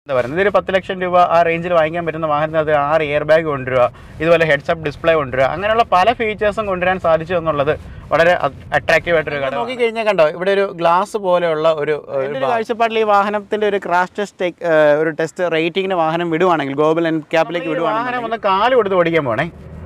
എന്താ പറയുന്നത് ഇതൊരു പത്ത് ലക്ഷം രൂപ ആ റേഞ്ചിൽ വാങ്ങിക്കാൻ പറ്റുന്ന വാഹനത്തിനകത്ത് ആറ് എയർ ബാഗ് കൊണ്ടുവരിക ഇതുപോലെ ഹെഡ്സപ്പ് ഡിസ്പ്ലേ കൊണ്ടുവരിക അങ്ങനെയുള്ള പല ഫീച്ചേഴ്സും കൊണ്ടുവരാൻ സാധിച്ചു എന്നുള്ളത് വളരെ അട്രാക്റ്റീവ് ആയിട്ടൊരു ഘടകം നോക്കി കഴിഞ്ഞാൽ കണ്ടോ ഇവിടെ ഒരു ഗ്ലാസ് പോലെയുള്ള ഒരു ഒരു കാഴ്ചപ്പാടിൽ ഈ വാഹനത്തിന്റെ ഒരു ക്രാഷ് ടെസ്റ്റ് ഒരു ടെസ്റ്റ് റേറ്റിംഗിന് വാഹനം വിടുവാണെങ്കിൽ ഗ്ലോബൽ എൻ ക്യാപ്പിലേക്ക് വിടുവാണെങ്കിൽ വാഹനം ഒന്ന് കാല് കൊടുത്ത് ഓടിക്കാൻ പോണേ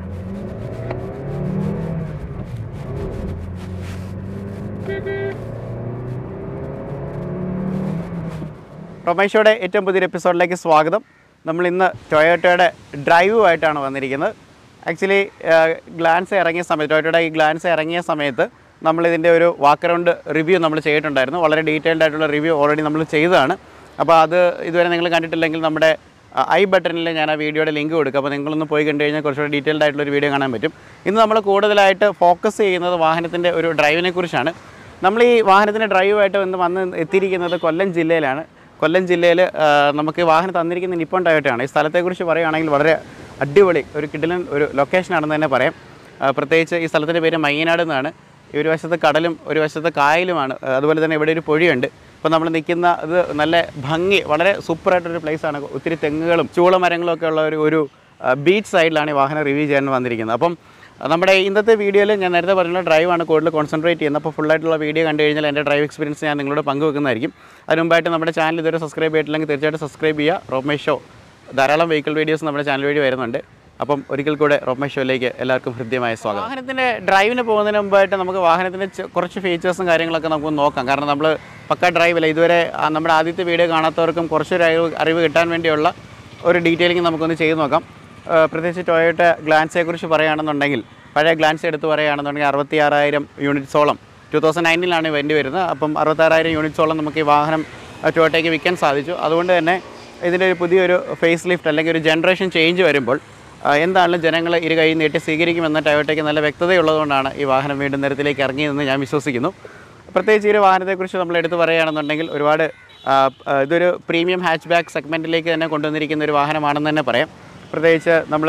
റൊമേഷോയുടെ ഏറ്റവും പുതിയൊരു എപ്പിസോഡിലേക്ക് സ്വാഗതം നമ്മൾ ഇന്ന് ടൊയോട്ടയുടെ ഡ്രൈവുമായിട്ടാണ് വന്നിരിക്കുന്നത് ആക്ച്വലി ഗ്ലാൻസ് ഇറങ്ങിയ സമയത്ത് ടൊയോട്ടയുടെ ഈ ഗ്ലാൻസ് ഇറങ്ങിയ സമയത്ത് നമ്മൾ ഇതിൻ്റെ ഒരു വാക്ക് അറൗണ്ട് റിവ്യൂ നമ്മൾ ചെയ്തിട്ടുണ്ടായിരുന്നു വളരെ ഡീറ്റെയിൽഡ് ആയിട്ടുള്ള റിവ്യൂ ഓൾറെഡി നമ്മൾ ചെയ്തതാണ് അപ്പോൾ അത് ഇതുവരെ നിങ്ങൾ കണ്ടിട്ടില്ലെങ്കിൽ നമ്മുടെ ഐ ബട്ടണിൽ ഞാൻ ആ വീഡിയോയുടെ ലിങ്ക് കൊടുക്കുക അപ്പോൾ നിങ്ങളൊന്ന് പോയി കണ്ടു കഴിഞ്ഞാൽ കുറച്ചുകൂടി ഡീറ്റെയിൽഡ് ആയിട്ടുള്ള ഒരു വീഡിയോ കാണാൻ പറ്റും ഇന്ന് നമ്മൾ കൂടുതലായിട്ട് ഫോക്കസ് ചെയ്യുന്നത് വാഹനത്തിൻ്റെ ഒരു ഡ്രൈവിനെ കുറിച്ചാണ് നമ്മൾ ഈ വാഹനത്തിൻ്റെ ഡ്രൈവായിട്ട് വന്ന് വന്ന് എത്തിയിരിക്കുന്നത് കൊല്ലം ജില്ലയിലാണ് കൊല്ലം ജില്ലയിൽ നമുക്ക് ഈ വാഹനം തന്നിരിക്കുന്ന നിപ്പോൺ ടയോട്ടയാണ് ഈ സ്ഥലത്തെക്കുറിച്ച് പറയുകയാണെങ്കിൽ വളരെ അടിപൊളി ഒരു കിടിലൻ ഒരു ലൊക്കേഷനാണെന്ന് തന്നെ പറയാം ആ, പ്രത്യേകിച്ച് ഈ സ്ഥലത്തിൻ്റെ പേര് മയ്യനാട് എന്നാണ് ഈ ഒരു വശത്ത് കടലും ഒരു വശത്ത് കായലുമാണ് ആ, അതുപോലെ തന്നെ ഇവിടെ ഒരു പൊഴിയുണ്ട് ഇപ്പോൾ നമ്മൾ നിൽക്കുന്ന ഇത് നല്ല ഭംഗി വളരെ സൂപ്പറായിട്ടൊരു പ്ലേസാണ് ഒത്തിരി തെങ്ങുകളും ചൂളമരങ്ങളും ഒക്കെ ഉള്ള ഒരു ഒരു ബീച്ച് സൈഡിലാണ് ഈ വാഹനം റിവ്യൂ ചെയ്യാൻ വന്നിരിക്കുന്നത് അപ്പം നമ്മുടെ ഇന്നത്തെ വീഡിയോയിൽ ഞാൻ നേരത്തെ പറഞ്ഞ ഡ്രൈവാണ് കൂടുതൽ കോൺസെൻട്രേറ്റ് ചെയ്യുന്നത് അപ്പോൾ ഫുള്ളായിട്ടുള്ള വീഡിയോ കണ്ടു കഴിഞ്ഞാൽ എൻ്റെ ഡ്രൈവ് എക്സ്പീരിയൻസ് ഞാൻ നിങ്ങളോട് പങ്കുവെക്കുന്നതായിരിക്കും അതിന് മുമ്പായിട്ട് നമ്മുടെ ചാനൽ ഇതുവരെ സബ്സ്ക്രൈബ് ചെയ്തിട്ടില്ലെങ്കിൽ തീർച്ചയായിട്ടും സബ്സ്ക്രൈബ് ചെയ്യുക റോമേഷ് ഷോ ധാരാളം വെഹിക്കിൾ വീഡിയോസ് നമ്മുടെ ചാനൽ വഴി വരുന്നുണ്ട് അപ്പം ഒരിക്കൽ കൂടെ റോമേഷ് ഷോയിലേക്ക് എല്ലാവർക്കും ഹൃദ്യമായ സ്വാഗതം വാഹനത്തിൻ്റെ ഡ്രൈവിന് പോകുന്നതിന് മുമ്പായിട്ട് നമുക്ക് വാഹനത്തിൻ്റെ ചെ- കുറച്ച് ഫീച്ചേഴ്സും കാര്യങ്ങളൊക്കെ നമുക്ക് നോക്കാം കാരണം നമ്മൾ പക്ക ഡ്രൈവില്ല ഇതുവരെ ആ നമ്മുടെ ആദ്യത്തെ വീഡിയോ കാണാത്തവർക്കും കുറച്ചൊരു അറിവ് അറിവ് കിട്ടാൻ വേണ്ടിയുള്ള ഒരു ഡീറ്റെയിലിംഗ് നമുക്കൊന്ന് ചെയ്ത് നോക്കാം ആ, പ്രത്യേകിച്ച് ടൊയോട്ട ഗ്ലാൻസിനെക്കുറിച്ച് പറയുകയാണെന്നുണ്ടെങ്കിൽ പഴയ ഗ്ലാൻസ് എടുത്ത് പറയുകയാണെന്നുണ്ടെങ്കിൽ അറുപത്തി ആറായിരം യൂണിറ്റ്സോളം ടു തൗസൻഡ് നയൻറ്റീനിലാണ് വേണ്ടി വരുന്നത് അപ്പം അറുപത്താറായിരം യൂണിറ്റ്സോളം നമുക്ക് ഈ വാഹനം ആ, ടൊയോട്ടയ്ക്ക് വിൽക്കാൻ സാധിച്ചു അതുകൊണ്ട് തന്നെ ഇതിൻ്റെ ഒരു പുതിയൊരു ഫേസ് ലിഫ്റ്റ് അല്ലെങ്കിൽ ഒരു ജനറേഷൻ ചേഞ്ച് വരുമ്പോൾ ആ, എന്താണെങ്കിലും ജനങ്ങൾ ഇരു കൈ നീട്ടി സ്വീകരിക്കുമെന്ന് ടൊയോട്ടയ്ക്ക് നല്ല വ്യക്തതയുള്ളതുകൊണ്ടാണ് ഈ വാഹനം വീണ്ടും നിരത്തിലേക്ക് ഇറങ്ങിയതെന്ന് ഞാൻ വിശ്വസിക്കുന്നു പ്രത്യേകിച്ച് ഈ ഒരു വാഹനത്തെക്കുറിച്ച് നമ്മൾ എടുത്ത് പറയുകയാണെന്നുണ്ടെങ്കിൽ ഒരുപാട് ആ, ആ, ഇതൊരു പ്രീമിയം ഹാച്ച് ബാക്ക് സെഗ്മെൻറ്റിലേക്ക് തന്നെ കൊണ്ടുവന്നിരിക്കുന്ന ഒരു വാഹനമാണെന്ന് തന്നെ പറയാം പ്രത്യേകിച്ച് നമ്മൾ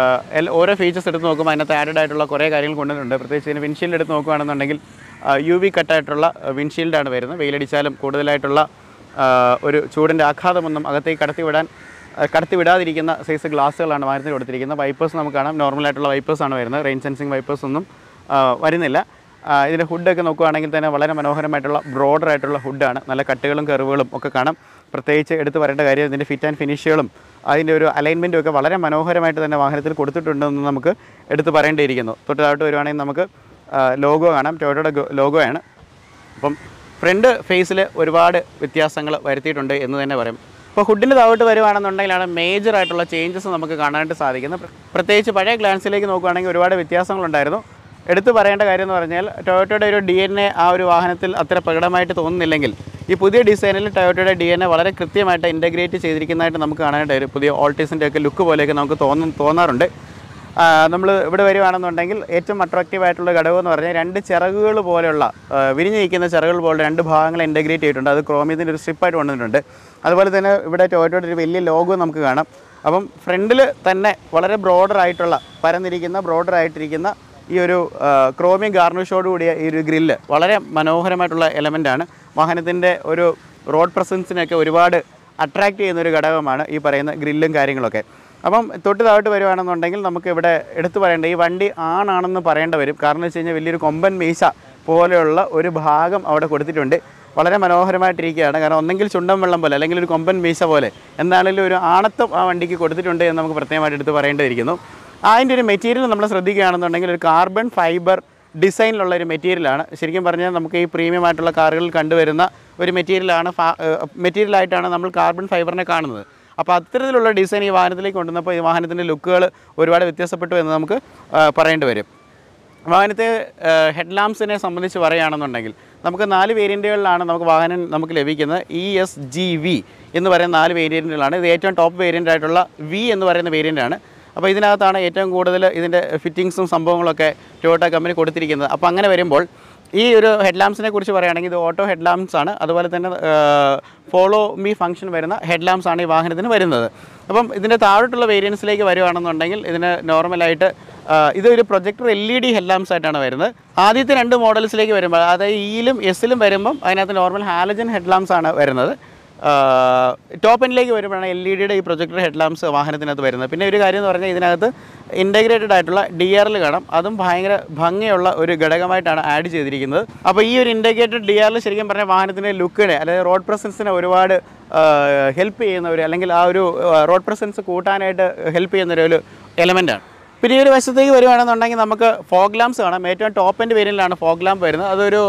ഓരോ ഫീച്ചേഴ്സ് എടുത്ത് നോക്കുമ്പോൾ അതിനകത്ത് ആഡഡ് ആയിട്ടുള്ള കുറേ കാര്യങ്ങൾ കൊണ്ടുവന്നിട്ടുണ്ട് പ്രത്യേകിച്ച് ഇതിന് വിൻഷീൽഡ് എടുത്ത് നോക്കുകയാണെന്നുണ്ടെങ്കിൽ യു വി കട്ടായിട്ടുള്ള വിൻഷീൽഡാണ് വരുന്നത് വെയിലടിച്ചാലും കൂടുതലായിട്ടുള്ള ആ, ഒരു ചൂടിൻ്റെ ആഘാതമൊന്നും അകത്തേക്ക് കടത്തിവിടാൻ ആ, കടത്തിവിടാതിരിക്കുന്ന സൈസ് ഗ്ലാസ്സുകളാണ് വാഹനത്തിൽ കൊടുത്തിരിക്കുന്നത് വൈപ്പേഴ്സ് നമുക്ക് കാണാം നോർമലായിട്ടുള്ള വൈപ്പേഴ്സാണ് വരുന്നത് റെയിൻ സെൻസിങ് വൈപ്പേഴ്സ് ഒന്നും ആ, വരുന്നില്ല ആ, ഇതിൻ്റെ ഹുഡൊക്കെ നോക്കുകയാണെങ്കിൽ തന്നെ വളരെ മനോഹരമായിട്ടുള്ള ബ്രോഡർ ആയിട്ടുള്ള ഹുഡാണ് നല്ല കട്ടുകളും കെറിവുകളും ഒക്കെ കാണാം പ്രത്യേകിച്ച് എടുത്തു പറയേണ്ട കാര്യം ഇതിൻ്റെ ഫിറ്റ് ആൻഡ് ഫിനിഷുകളും അതിൻ്റെ ഒരു അലൈൻമെൻറ്റും ഒക്കെ വളരെ മനോഹരമായിട്ട് തന്നെ വാഹനത്തിൽ കൊടുത്തിട്ടുണ്ടെന്ന് നമുക്ക് എടുത്തു പറയേണ്ടിയിരിക്കുന്നു തൊട്ട് താഴോട്ട് വരുവാണെങ്കിൽ നമുക്ക് ലോഗോ കാണാം ടൊയോട്ടയുടെ ലോഗോയാണ് അപ്പം ഫ്രണ്ട് ഫേസിൽ ഒരുപാട് വ്യത്യാസങ്ങൾ വരുത്തിയിട്ടുണ്ട് എന്ന് തന്നെ പറയും ഇപ്പോൾ ഹുഡിൻ്റെ താഴോട്ട് വരുവാണെന്നുണ്ടെങ്കിലാണ് മേജർ ആയിട്ടുള്ള ചേഞ്ചസ് നമുക്ക് കാണാനായിട്ട് സാധിക്കുന്നത് പ്ര- പ്രത്യേകിച്ച് പഴയ ഗ്ലാൻസിലേക്ക് നോക്കുകയാണെങ്കിൽ ഒരുപാട് വ്യത്യാസങ്ങളുണ്ടായിരുന്നു എടുത്തു പറയേണ്ട കാര്യം എന്ന് പറഞ്ഞാൽ ടൊയോട്ടയുടെ ഒരു ഡി എൻ എ ആ ഒരു വാഹനത്തിൽ അത്ര പ്രകടമായിട്ട് തോന്നുന്നില്ലെങ്കിൽ ഈ പുതിയ ഡിസൈനിൽ ടൊയോട്ടയുടെ ഡി എൻ എ വളരെ കൃത്യമായിട്ട് ഇൻ്റഗ്രേറ്റ് ചെയ്തിരിക്കുന്നതായിട്ട് നമുക്ക് കാണാനായിട്ട് ഒരു പുതിയ ഓൾട്ടീസിൻ്റെ ഒക്കെ ലുക്ക് പോലെയൊക്കെ നമുക്ക് തോന്നും തോന്നാറുണ്ട് നമ്മൾ ഇവിടെ വരുവാണെന്നുണ്ടെങ്കിൽ ഏറ്റവും അട്രാക്റ്റീവ് ആയിട്ടുള്ള ഘടകം എന്ന് പറഞ്ഞാൽ രണ്ട് ചിറകുകൾ പോലെയുള്ള ആ, വിരിഞ്ഞ് നിൽക്കുന്ന ചിറകുകൾ പോലെ രണ്ട് ഭാഗങ്ങൾ ഇൻ്റഗ്രേറ്റ് ചെയ്തിട്ടുണ്ട് അത് ക്രോമിയത്തിൻ്റെ ഒരു സ്ട്രിപ്പായിട്ട് കൊണ്ടുവന്നിട്ടുണ്ട് അതുപോലെ തന്നെ ഇവിടെ ടൊയോട്ടയുടെ ഒരു വലിയ ലോഗോ നമുക്ക് കാണാം അപ്പം ഫ്രണ്ടിൽ തന്നെ വളരെ ബ്രോഡർ ആയിട്ടുള്ള പരന്നിരിക്കുന്ന ബ്രോഡർ ആയിട്ടിരിക്കുന്ന ഈ ഒരു ക്രോമിയം ഗാർണിഷോട് കൂടിയ ഈ ഒരു ഗ്രില്ല് വളരെ മനോഹരമായിട്ടുള്ള എലമെൻ്റാണ് വാഹനത്തിൻ്റെ ഒരു റോഡ് പ്രസൻസിനൊക്കെ ഒരുപാട് അട്രാക്റ്റ് ചെയ്യുന്ന ഒരു ഘടകമാണ് ഈ പറയുന്ന ഗ്രില്ലും കാര്യങ്ങളൊക്കെ അപ്പം തൊട്ട് താഴോട്ട് വരുവാണെന്നുണ്ടെങ്കിൽ നമുക്ക് ഇവിടെ എടുത്തു പറയേണ്ട ഈ വണ്ടി ആണാണെന്ന് പറയേണ്ട വരും കാരണം എന്ന് വെച്ച് കഴിഞ്ഞാൽ വലിയൊരു കൊമ്പൻ മീശ പോലെയുള്ള ഒരു ഭാഗം അവിടെ കൊടുത്തിട്ടുണ്ട് വളരെ മനോഹരമായിട്ടിരിക്കുകയാണ് കാരണം ഒന്നെങ്കിൽ ചുണ്ടൻ വെള്ളം പോലെ അല്ലെങ്കിൽ ഒരു കൊമ്പൻ മീശ പോലെ എന്താണെങ്കിലും ഒരു ആണത്വം ആ വണ്ടിക്ക് കൊടുത്തിട്ടുണ്ട് എന്ന് നമുക്ക് പ്രത്യേകമായിട്ട് എടുത്ത് പറയേണ്ടിയിരിക്കുന്നു അതിൻ്റെ ഒരു മെറ്റീരിയൽ നമ്മൾ ശ്രദ്ധിക്കുകയാണെന്നുണ്ടെങ്കിൽ ഒരു കാർബൺ ഫൈബർ ഡിസൈനിലുള്ള ഒരു മെറ്റീരിയലാണ് ശരിക്കും പറഞ്ഞാൽ നമുക്ക് ഈ പ്രീമിയം ആയിട്ടുള്ള കാറുകളിൽ കണ്ടുവരുന്ന ഒരു മെറ്റീരിയലാണ് മെറ്റീരിയലായിട്ടാണ് നമ്മൾ കാർബൺ ഫൈബറിനെ കാണുന്നത് അപ്പോൾ അത്തരത്തിലുള്ള ഡിസൈൻ ഈ വാഹനത്തിലേക്ക് കൊണ്ടുവന്നപ്പോൾ ഈ വാഹനത്തിൻ്റെ ലുക്കുകൾ ഒരുപാട് വ്യത്യാസപ്പെട്ടു എന്ന് നമുക്ക് ആ, പറയേണ്ടി വരും വാഹനത്തെ ഹെഡ് ലാംപ്സിനെ സംബന്ധിച്ച് പറയുകയാണെന്നുണ്ടെങ്കിൽ നമുക്ക് നാല് വേരിയൻറ്റുകളിലാണ് നമുക്ക് വാഹനം നമുക്ക് ലഭിക്കുന്നത് ഇ എസ് ജി വി എന്ന് പറയുന്ന നാല് വേരിയൻറ്റുകളാണ് ഇത് ഏറ്റവും ടോപ്പ് വേരിയൻ്റ് ആയിട്ടുള്ള വി എന്ന് പറയുന്ന വേരിയൻ്റാണ് അപ്പോൾ ഇതിനകത്താണ് ഏറ്റവും കൂടുതൽ ഇതിൻ്റെ ഫിറ്റിങ്സും സംഭവങ്ങളൊക്കെ ടൊയോട്ട കമ്പനി കൊടുത്തിരിക്കുന്നത് അപ്പോൾ അങ്ങനെ വരുമ്പോൾ ഈ ഒരു ഹെഡ് ലാംപ്സിനെ കുറിച്ച് പറയുകയാണെങ്കിൽ ഇത് ഓട്ടോ ഹെഡ് ലാംപ്സ് ആണ് അതുപോലെ തന്നെ ഫോളോ മീ ഫംഗ്ഷൻ വരുന്ന ഹെഡ് ലാംപ്സ് ആണ് ഈ വാഹനത്തിന് വരുന്നത് അപ്പം ഇതിൻ്റെ താഴോട്ടുള്ള വേരിയൻസിലേക്ക് വരുവാണെന്നുണ്ടെങ്കിൽ ഇതിന് നോർമലായിട്ട് ഇതൊരു projector L E D head lamps ആയിട്ടാണ് വരുന്നത് ആദ്യത്തെ രണ്ട് മോഡൽസിലേക്ക് വരുമ്പോൾ അതായത് ഇയിലും എസിലും വരുമ്പം അതിനകത്ത് നോർമൽ ഹാലജൻ ഹെഡ് ലാംപ്സ് ആണ് വരുന്നത് ടോപ്പ് എൻഡിലേക്ക് വരുമ്പോഴാണ് എൽ ഇ ഡിയുടെ ഈ പ്രൊജക്ടർ ഹെഡ് ലാംപ്സ് വാഹനത്തിനകത്ത് വരുന്നത് പിന്നെ ഒരു കാര്യം എന്ന് പറഞ്ഞാൽ ഇതിനകത്ത് ഇൻറ്റഗ്രേറ്റഡ് ആയിട്ടുള്ള ഡി ആറിൽ കാണാം അതും ഭയങ്കര ഭംഗിയുള്ള ഒരു ഘടകമായിട്ടാണ് ആഡ് ചെയ്തിരിക്കുന്നത് അപ്പോൾ ഈ ഒരു ഇൻറ്റഗ്രേറ്റഡ് ഡി ആറിൽ ശരിക്കും പറഞ്ഞാൽ വാഹനത്തിൻ്റെ ലുക്കിനെ അതായത് റോഡ് പ്രസൻസിനെ ഒരുപാട് ഹെൽപ്പ് ചെയ്യുന്ന ഒരു അല്ലെങ്കിൽ ആ ഒരു റോഡ് പ്രസൻസ് കൂട്ടാനായിട്ട് ഹെൽപ്പ് ചെയ്യുന്ന ഒരു എലമെൻ്റാണ് പിന്നെ ഈ ഒരു വശത്തേക്ക് വരുവാണെന്നുണ്ടെങ്കിൽ നമുക്ക് ഫോഗ് ലാംപ്സ് കാണാം ഏറ്റവും ടോപ്പ് എൻഡ് വേരിയൻ്റിലാണ് ഫോഗ് ലാമ്പ് വരുന്നത് അതൊരു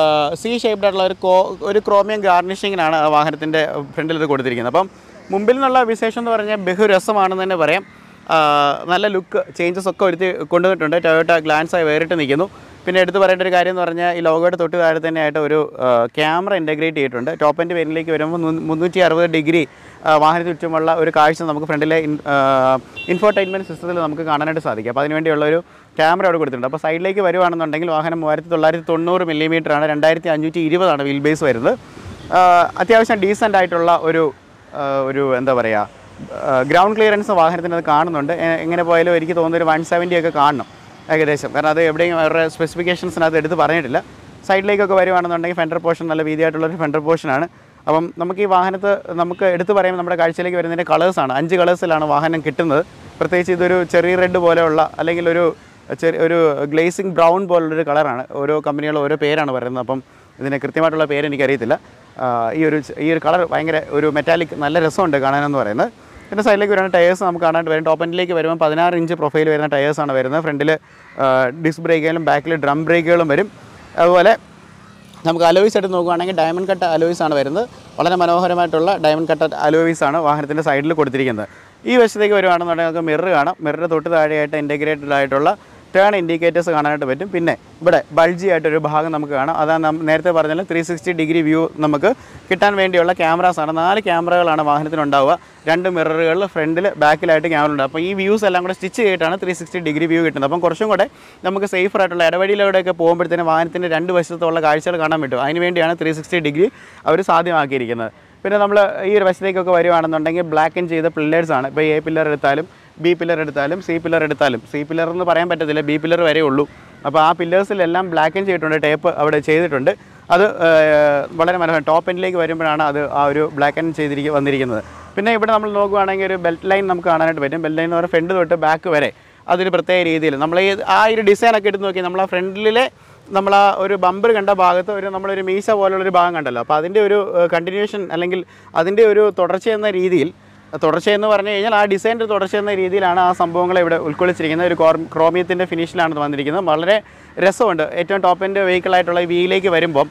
സി ഷേപ്ഡ് ആയിട്ടുള്ള ഒരു കോ ഒരു ക്രോമിയം ഗാർണിഷിങ്ങിനാണ് ആ വാഹനത്തിൻ്റെ ഫ്രണ്ടിൽ ഇത് കൊടുത്തിരിക്കുന്നത് അപ്പം മുമ്പിൽ നിന്നുള്ള വിശേഷം എന്ന് പറഞ്ഞാൽ ബഹുരസമാണെന്ന് തന്നെ പറയാം ആ, നല്ല ലുക്ക് ചേഞ്ചസ് ഒക്കെ ഒരുത്തി കൊണ്ടുവന്നിട്ടുണ്ട് ടൊയോട്ട ഗ്ലാൻസ് ആയി വേറിട്ട് നിൽക്കുന്നു പിന്നെ എടുത്ത് പറയേണ്ട ഒരു കാര്യം എന്ന് പറഞ്ഞാൽ ഈ ലോഗോയുടെ തൊട്ട് താഴെ തന്നെയായിട്ട് ഒരു ക്യാമറ ഇൻറ്റഗ്രേറ്റ് ചെയ്തിട്ടുണ്ട് ടോപ്പ് എൻഡ് വേരിയൻറ്റിലേക്ക് വരുമ്പോൾ മുന്നൂ- മുന്നൂറ്റി അറുപത് ഡിഗ്രി വാഹനത്തിന് ചുറ്റുമുള്ള ഒരു കാഴ്ച നമുക്ക് ഫ്രണ്ടിലെ ഇൻഫോർടൈൻമെൻറ്റ് സിസ്റ്റത്തിൽ നമുക്ക് കാണാനായിട്ട് സാധിക്കും അപ്പോൾ അതിനുവേണ്ടിയുള്ള ഒരു ക്യാമറ അവിടെ കൊടുത്തിട്ടുണ്ട് അപ്പോൾ സൈഡിലേക്ക് വരുവാണെന്നുണ്ടെങ്കിൽ വാഹനം മൂവായിരത്തി തൊള്ളായിരത്തി തൊണ്ണൂറ് മില്ലിമീറ്ററാണ് രണ്ടായിരത്തി അഞ്ഞൂറ്റി ഇരുപതാണ് വീൽ ബേസ് വരുന്നത് ആ, അത്യാവശ്യം ഡീസൻ്റ് ആയിട്ടുള്ള ഒരു ആ, ഒരു എന്താ പറയുക ഗ്രൗണ്ട് ക്ലിയറൻസ് വാഹനത്തിന് അത് കാണുന്നുണ്ട് എ- എങ്ങനെ പോയാലും എനിക്ക് തോന്നുന്നു ഒരു വൺ സെവൻറ്റി ഒക്കെ കാണണം ഏകദേശം കാരണം അത് എവിടെയും അവരുടെ സ്പെസിഫിക്കേഷൻസിനകത്ത് എടുത്ത് പറഞ്ഞിട്ടില്ല സൈഡിലേക്കൊക്കെ വരുവാണെന്നുണ്ടെങ്കിൽ ഫെൻഡർ പോർഷൻ നല്ല വീതിയായിട്ടുള്ളൊരു ഫെൻഡർ പോർഷനാണ് അപ്പം നമുക്ക് ഈ വാഹനത്ത് നമുക്ക് എടുത്തു പറയുമ്പോൾ നമ്മുടെ കാഴ്ചയിലേക്ക് വരുന്നതിൻ്റെ കളേഴ്സാണ് അഞ്ച് കളേഴ്സിലാണ് വാഹനം കിട്ടുന്നത് പ്രത്യേകിച്ച് ഇതൊരു ചെറിയ റെഡ് പോലെയുള്ള അല്ലെങ്കിൽ ഒരു ചെറിയ ഒരു ഗ്ലേസിങ് ബ്രൗൺ പോലുള്ളൊരു കളറാണ് ഓരോ കമ്പനികളും ഓരോ പേരാണ് പറയുന്നത് അപ്പം ഇതിന് കൃത്യമായിട്ടുള്ള പേര് എനിക്കറിയത്തില്ല ആ, ഈ ഒരു ച- ഈ ഒരു കളർ ഭയങ്കര ഒരു മെറ്റാലിക് നല്ല രസമുണ്ട് കാണാനെന്ന് പറയുന്നത് പിന്നെ സൈഡിലേക്ക് വരുന്ന ടയേഴ്സ് നമുക്ക് കാണാനായിട്ട് വരും ടോപ്പ് എൻഡിലേക്ക് വരുമ്പോൾ പതിനാറ് ഇഞ്ച് പ്രൊഫൈൽ വരുന്ന ടയേഴ്സാണ് വരുന്നത് ഫ്രണ്ടിൽ ഡിസ്ക് ബ്രേക്കുകളും ബാക്കിൽ ഡ്രം ബ്രേക്കുകളും വരും അതുപോലെ നമുക്ക് അലോയ്സ് എടുത്ത് നോക്കുകയാണെങ്കിൽ ഡയമണ്ട് കട്ട് അലോയ്സ് ആണ് വരുന്നത് വളരെ മനോഹരമായിട്ടുള്ള ഡയമണ്ട് കട്ട് അലോയ്സ് ആണ് വാഹനത്തിൻ്റെ സൈഡിൽ കൊടുത്തിരിക്കുന്നത് ഈ വശത്തേക്ക് വരുവാണെന്നുണ്ടെങ്കിൽ നമുക്ക് മിറർ കാണാം മിററിൻ്റെ തൊട്ട് താഴെയായിട്ട് ഇൻറ്റഗ്രേറ്റഡ് ആയിട്ടുള്ള ടേൺ ഇൻഡിക്കേറ്റേഴ്സ് കാണാനായിട്ട് പറ്റും പിന്നെ ഇവിടെ ബൾജി ആയിട്ടൊരു ഭാഗം നമുക്ക് കാണാം അതാണ് നാം നേരത്തെ പറഞ്ഞാൽ ത്രീ സിക്സ്റ്റി ഡിഗ്രി വ്യൂ നമുക്ക് കിട്ടാൻ വേണ്ടിയുള്ള ക്യാമറാസ് ആണ് നാല് ക്യാമറകളാണ് വാഹനത്തിനുണ്ടാവുക രണ്ട് മിററുകളിൽ ഫ്രണ്ടിൽ ബാക്കിലായിട്ട് ക്യാമറ ഉണ്ട് അപ്പോൾ ഈ വ്യൂസ് എല്ലാം കൂടെ സ്റ്റിച്ച് ചെയ്തിട്ടാണ് ത്രീ സിക്സ്റ്റി ഡിഗ്രി വ്യൂ കിട്ടുന്നത് അപ്പം കുറച്ചും കൂടെ നമുക്ക് സേഫർ ആയിട്ടുള്ള ഇടവഴിയിലൂടെയൊക്കെ പോകുമ്പോഴത്തേനും വാഹനത്തിൻ്റെ രണ്ട് വശത്തുള്ള കാഴ്ചകൾ കാണാൻ പറ്റും അതിന് വേണ്ടിയാണ് ത്രീ സിക്സ്റ്റി ഡിഗ്രി അവർ സാധ്യമാക്കിയിരിക്കുന്നത് പിന്നെ നമ്മൾ ഈ ഒരു വശത്തേക്കൊക്കെ വരുവാണെന്നുണ്ടെങ്കിൽ ബ്ലാക്ക് ആൻഡ് ചെയ്ത പില്ലേഴ്സ് ആണ് ഇപ്പോൾ എ പില്ലർ എടുത്താലും ബി പില്ലർ എടുത്താലും സി പില്ലർ എടുത്താലും സി പില്ലർ എന്ന് പറയാൻ പറ്റത്തില്ല ബി പില്ലർ വരെ ഉള്ളൂ അപ്പോൾ ആ പില്ലേഴ്സിലെല്ലാം ബ്ലാക്ക് ആൻഡ് ചെയ്തിട്ടുണ്ട് ടേപ്പ് അവിടെ ചെയ്തിട്ടുണ്ട് അത് ഏഹ്, വളരെ മനോഹരം ടോപ്പ് എൻഡിലേക്ക് വരുമ്പോഴാണ് അത് ആ ഒരു ബ്ലാക്ക് ആൻഡ് ചെയ്തിരിക്കുക വന്നിരിക്കുന്നത് പിന്നെ ഇവിടെ നമ്മൾ നോക്കുകയാണെങ്കിൽ ഒരു ബെൽറ്റ് ലൈൻ നമുക്ക് കാണാനായിട്ട് പറ്റും ബെൽറ്റ് ലൈൻ എന്ന് പറഞ്ഞാൽ ഫ്രണ്ട് തൊട്ട് ബാക്ക് വരെ അതൊരു പ്രത്യേക രീതിയിൽ നമ്മൾ ഈ ആ ഒരു ഡിസൈനൊക്കെ എടുത്ത് നോക്കി നമ്മൾ ആ ഫ്രണ്ടിലെ നമ്മൾ ആ ഒരു ബമ്പർ കണ്ട ഭാഗത്ത് ഒരു നമ്മളൊരു മീശ പോലുള്ളൊരു ഭാഗം കണ്ടല്ലോ അപ്പോൾ അതിൻ്റെ ഒരു കണ്ടിന്യൂഷൻ അല്ലെങ്കിൽ അതിൻ്റെ ഒരു തുടർച്ച എന്ന രീതിയിൽ തുടർച്ച എന്ന് പറഞ്ഞു കഴിഞ്ഞാൽ ആ ഡിസൈൻ്റെ തുടർച്ച എന്ന രീതിയിലാണ് ആ സംഭവങ്ങളെ ഇവിടെ ഉൾക്കൊള്ളിച്ചിരിക്കുന്നത് ഒരു കോർ ക്രോമിയത്തിൻ്റെ ഫിനിഷിലാണ് ഇത് വന്നിരിക്കുന്നത് വളരെ രസമുണ്ട് ഏറ്റവും ടോപ്പ് എൻ്റെ വെഹിക്കിളായിട്ടുള്ള ഈ വീയിലേക്ക് വരുമ്പം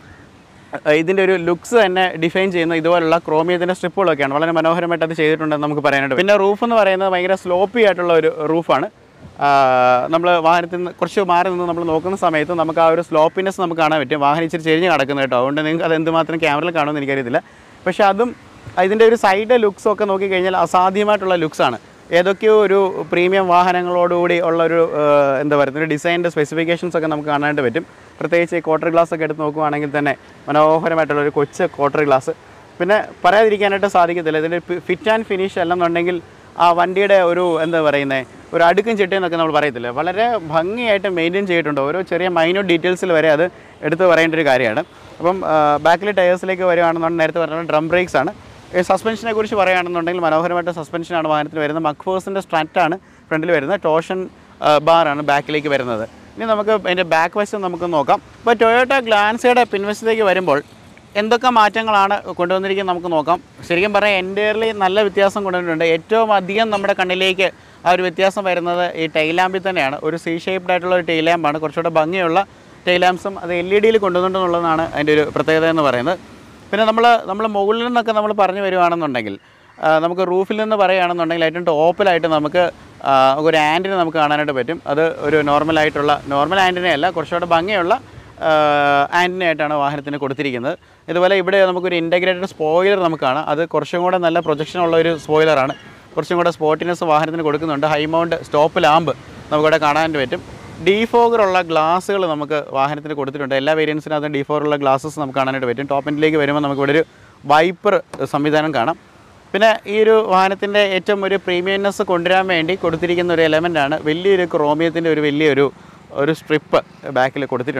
അഹ് ഇതിൻ്റെ ഒരു ലുക്സ് തന്നെ ഡിഫൈൻ ചെയ്യുന്ന ഇതുപോലുള്ള ക്രോമിയത്തിൻ്റെ സ്ട്രിപ്പുകളൊക്കെയാണ് വളരെ മനോഹരമായിട്ട് അത് ചെയ്തിട്ടുണ്ടെന്ന് നമുക്ക് പറയാനായിട്ട് പിന്നെ റൂഫ് എന്ന് പറയുന്നത് ഭയങ്കര സ്ലോപ്പി ആയിട്ടുള്ള ഒരു റൂഫാണ് നമ്മൾ വാഹനത്തിൽ നിന്ന് കുറച്ച് മാറി നിന്ന് നമ്മൾ നോക്കുന്ന സമയത്ത് നമുക്ക് ആ ഒരു സ്ലോപ്പിനെസ് നമുക്ക് കാണാൻ പറ്റും വാഹനം ഇച്ചിരി ചെരിഞ്ഞ് കിടക്കുന്നത് കേട്ടോ അതുകൊണ്ട് നിങ്ങൾക്ക് അത് എന്തുമാത്രം ക്യാമറയിൽ കാണുമെന്ന് എനിക്കറിയത്തില്ല പക്ഷേ അതും ഇതിൻ്റെ ഒരു സൈഡ് ലുക്സ് ഒക്കെ നോക്കിക്കഴിഞ്ഞാൽ അസാധ്യമായിട്ടുള്ള ലുക്സാണ് ഏതൊക്കെയോ ഒരു പ്രീമിയം വാഹനങ്ങളോടുകൂടി ഉള്ള ഒരു ഏഹ്, എന്താ പറയുക ഒരു ഡിസൈനിൻ്റെ സ്പെസിഫിക്കേഷൻസ് ഒക്കെ നമുക്ക് കാണാനായിട്ട് പറ്റും പ്രത്യേകിച്ച് ഈ ക്വാർട്ടർ ഗ്ലാസ് ഒക്കെ എടുത്ത് നോക്കുവാണെങ്കിൽ തന്നെ മനോഹരമായിട്ടുള്ള ഒരു കൊച്ചു ക്വാർട്ടർ ഗ്ലാസ് പിന്നെ പറയാതിരിക്കാനായിട്ട് സാധിക്കത്തില്ല ഇതിൻ്റെ ഫിറ്റ് ആൻഡ് ഫിനിഷ് അല്ലെന്നുണ്ടെങ്കിൽ ആ വണ്ടിയുടെ ഒരു എന്താ പറയുന്നത് ഒരു അടുക്കും ചിട്ടയും എന്നൊക്കെ നമ്മൾ പറയത്തില്ല വളരെ ഭംഗിയായിട്ട് മെയിൻറ്റെയിൻ ചെയ്തിട്ടുണ്ട് ഓരോ ചെറിയ മൈന്യൂട്ട് ഡീറ്റെയിൽസിൽ വരെ അത് എടുത്ത് പറയേണ്ട ഒരു കാര്യമാണ് അപ്പം ബാക്കിലെ ടയേഴ്സിലേക്ക് വരികയാണെന്നുണ്ടെങ്കിൽ നേരത്തെ പറഞ്ഞ ഡ്രം ബ്രേക്സ് ആണ് ഈ സസ്പെൻഷനെ കുറിച്ച് പറയുകയാണെന്നുണ്ടെങ്കിൽ മനോഹരമായിട്ട് സസ്പെൻഷനാണ് വാഹനത്തിൽ വരുന്നത് മക്ഫേഴ്സിൻ്റെ സ്ട്രാറ്റാണ് ഫ്രണ്ടിൽ വരുന്നത് ടോഷൻ ബാറാണ് ബാക്കിലേക്ക് വരുന്നത് ഇനി നമുക്ക് അതിൻ്റെ ബാക്ക് വശം നമുക്ക് നോക്കാം ഇപ്പോൾ ടൊയോട്ട ഗ്ലാൻസയുടെ പിൻവശത്തേക്ക് വരുമ്പോൾ എന്തൊക്കെ മാറ്റങ്ങളാണ് കൊണ്ടുവന്നിരിക്കുന്നത് നമുക്ക് നോക്കാം ശരിക്കും പറയാം എൻറ്റയർലി നല്ല വ്യത്യാസം കൊണ്ടുവന്നിട്ടുണ്ട് ഏറ്റവും അധികം നമ്മുടെ കണ്ണിലേക്ക് ആ ഒരു വ്യത്യാസം വരുന്നത് ഈ ടൈലാമ്പിൽ തന്നെയാണ് ഒരു സി ഷേപ്ഡ് ആയിട്ടുള്ള ഒരു ടൈലാമ്പാണ് കുറച്ചുകൂടെ ഭംഗിയുള്ള ടൈലാംസും അത് എൽ ഇ ഡിയിൽ കൊണ്ടുവന്നിട്ടുണ്ടെന്നുള്ളതാണ് അതിൻ്റെ ഒരു പ്രത്യേകത എന്ന് പറയുന്നത് പിന്നെ നമ്മൾ നമ്മൾ മുകളിൽ നിന്നൊക്കെ നമ്മൾ പറഞ്ഞു വരുവാണെന്നുണ്ടെങ്കിൽ ആ, നമുക്ക് റൂഫിൽ നിന്ന് പറയുകയാണെന്നുണ്ടെങ്കിൽ ഏറ്റവും ടോപ്പിലായിട്ട് നമുക്ക് ആ, ഒരു ആൻറ്റിനെ നമുക്ക് കാണാനായിട്ട് പറ്റും അത് ഒരു നോർമലായിട്ടുള്ള നോർമൽ ആൻറ്റിനെ അല്ല കുറച്ചുകൂടെ ഭംഗിയുള്ള ആൻറ്റിനെ ആയിട്ടാണ് വാഹനത്തിന് കൊടുത്തിരിക്കുന്നത് ഇതുപോലെ ഇവിടെ നമുക്കൊരു ഇൻറ്റഗ്രേറ്റഡ് സ്പോയിലർ നമുക്ക് കാണാം അത് കുറച്ചും കൂടെ നല്ല പ്രൊജക്ഷൻ ഉള്ള ഒരു സ്പോയിലറാണ് കുറച്ചും കൂടെ സ്പോട്ടിനെസ് വാഹനത്തിന് കൊടുക്കുന്നുണ്ട് ഹൈ മൗണ്ട് സ്റ്റോപ്പ് ലാമ്പ് നമുക്കിവിടെ കാണാനായിട്ട് പറ്റും ഡീഫോഗറുള്ള ഗ്ലാസ്സുകൾ നമുക്ക് വാഹനത്തിന് കൊടുത്തിട്ടുണ്ട് എല്ലാ വേരിയൻസിനകത്തും ഡീഫോഗറുള്ള ഗ്ലാസ്സസ് നമുക്ക് കാണാനായിട്ട് പറ്റും ടോപ്പ് എൻഡിലേക്ക് വരുമ്പോൾ നമുക്ക് ഇവിടെ ഒരു വൈപ്പർ സംവിധാനം കാണാം പിന്നെ ഈ ഒരു വാഹനത്തിൻ്റെ ഏറ്റവും ഒരു പ്രീമിയംനെസ് കൊണ്ടുവരാൻ വേണ്ടി കൊടുത്തിരിക്കുന്ന ഒരു എലമെൻ്റാണ് വലിയൊരു ക്രോമിയത്തിൻ്റെ ഒരു വലിയൊരു ഒരു സ്ട്രിപ്പ് ബാക്കിൽ കൊടുത്തിട്ടുണ്ട്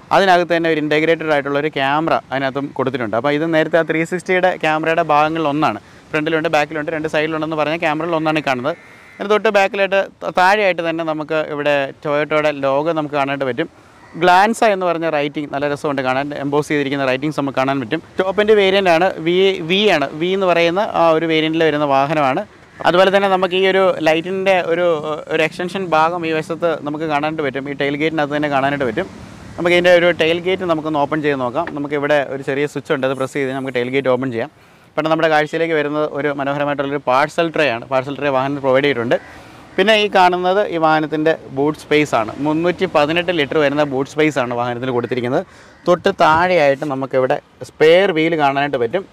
അതിനകത്ത് തന്നെ ഒരു ഇൻറ്റഗ്രേറ്റഡ് ആയിട്ടുള്ള ഒരു ക്യാമറ അതിനകത്തും കൊടുത്തിട്ടുണ്ട് അപ്പോൾ ഇത് നേരത്തെ ആ ത്രീ സിക്സ്റ്റിയുടെ ക്യാമറയുടെ ഭാഗങ്ങളിൽ ഒന്നാണ് ഫ്രണ്ടിലുണ്ട് ബാക്കിലുണ്ട് രണ്ട് സൈഡിലുണ്ടെന്ന് പറഞ്ഞ ക്യാമറയിൽ ഒന്നാണ് ഈ കാണുന്നത് അതിന് തൊട്ട് ബാക്കിലായിട്ട് ത- താഴെയായിട്ട് തന്നെ നമുക്ക് ഇവിടെ ടൊയോട്ടോയുടെ ലോഗോ നമുക്ക് കാണാനായിട്ട് പറ്റും ഗ്ലാൻസ എന്ന് പറഞ്ഞ റൈറ്റിംഗ് നല്ല രസമുണ്ട് കാണാൻ എംബോസ് ചെയ്തിരിക്കുന്ന റൈറ്റിംഗ്സ് നമുക്ക് കാണാൻ പറ്റും ടോപ്പിൻ്റെ വേരിയൻ്റ് ആണ് വി വി ആണ് വി എന്ന് പറയുന്ന ആ ഒരു വേരിയൻറ്റിൽ വരുന്ന വാഹനമാണ് അതുപോലെ തന്നെ നമുക്ക് ഈ ഒരു ലൈറ്റിൻ്റെ ഒരു ഒരു എക്സ്റ്റൻഷൻ ഭാഗം ഈ വശത്ത് നമുക്ക് കാണാനായിട്ട് പറ്റും ഈ ടൈൽ ഗേറ്റിനകത്ത് തന്നെ കാണാനായിട്ട് പറ്റും നമുക്ക് ഇതിൻ്റെ ഒരു ടൈൽ ഗേറ്റ് നമുക്കൊന്ന് ഓപ്പൺ ചെയ്ത് നോക്കാം നമുക്ക് ഇവിടെ ഒരു ചെറിയ സ്വിച്ച് ഉണ്ട് അത് പ്രസ് ചെയ്ത് നമുക്ക് ടൈൽ ഗേറ്റ് ഓപ്പൺ ചെയ്യാം പെട്ടെന്ന് നമ്മുടെ കാഴ്ചയിലേക്ക് വരുന്നത് ഒരു മനോഹരമായിട്ടുള്ളൊരു പാഴ്സൽ ട്രേ ആണ് പാഴ്സൽ ട്രേ വാഹനം പ്രൊവൈഡ് ചെയ്തിട്ടുണ്ട് പിന്നെ ഈ കാണുന്നത് ഈ വാഹനത്തിൻ്റെ ബൂട്ട് സ്പേസ് ആണ് മുന്നൂറ്റി പതിനെട്ട് ലിറ്റർ വരുന്ന ബൂട്ട് സ്പേസ് ആണ് വാഹനത്തിൽ കൊടുത്തിരിക്കുന്നത് തൊട്ട് താഴെയായിട്ട് നമുക്കിവിടെ സ്പെയർ വീൽ കാണാനായിട്ട് പറ്റും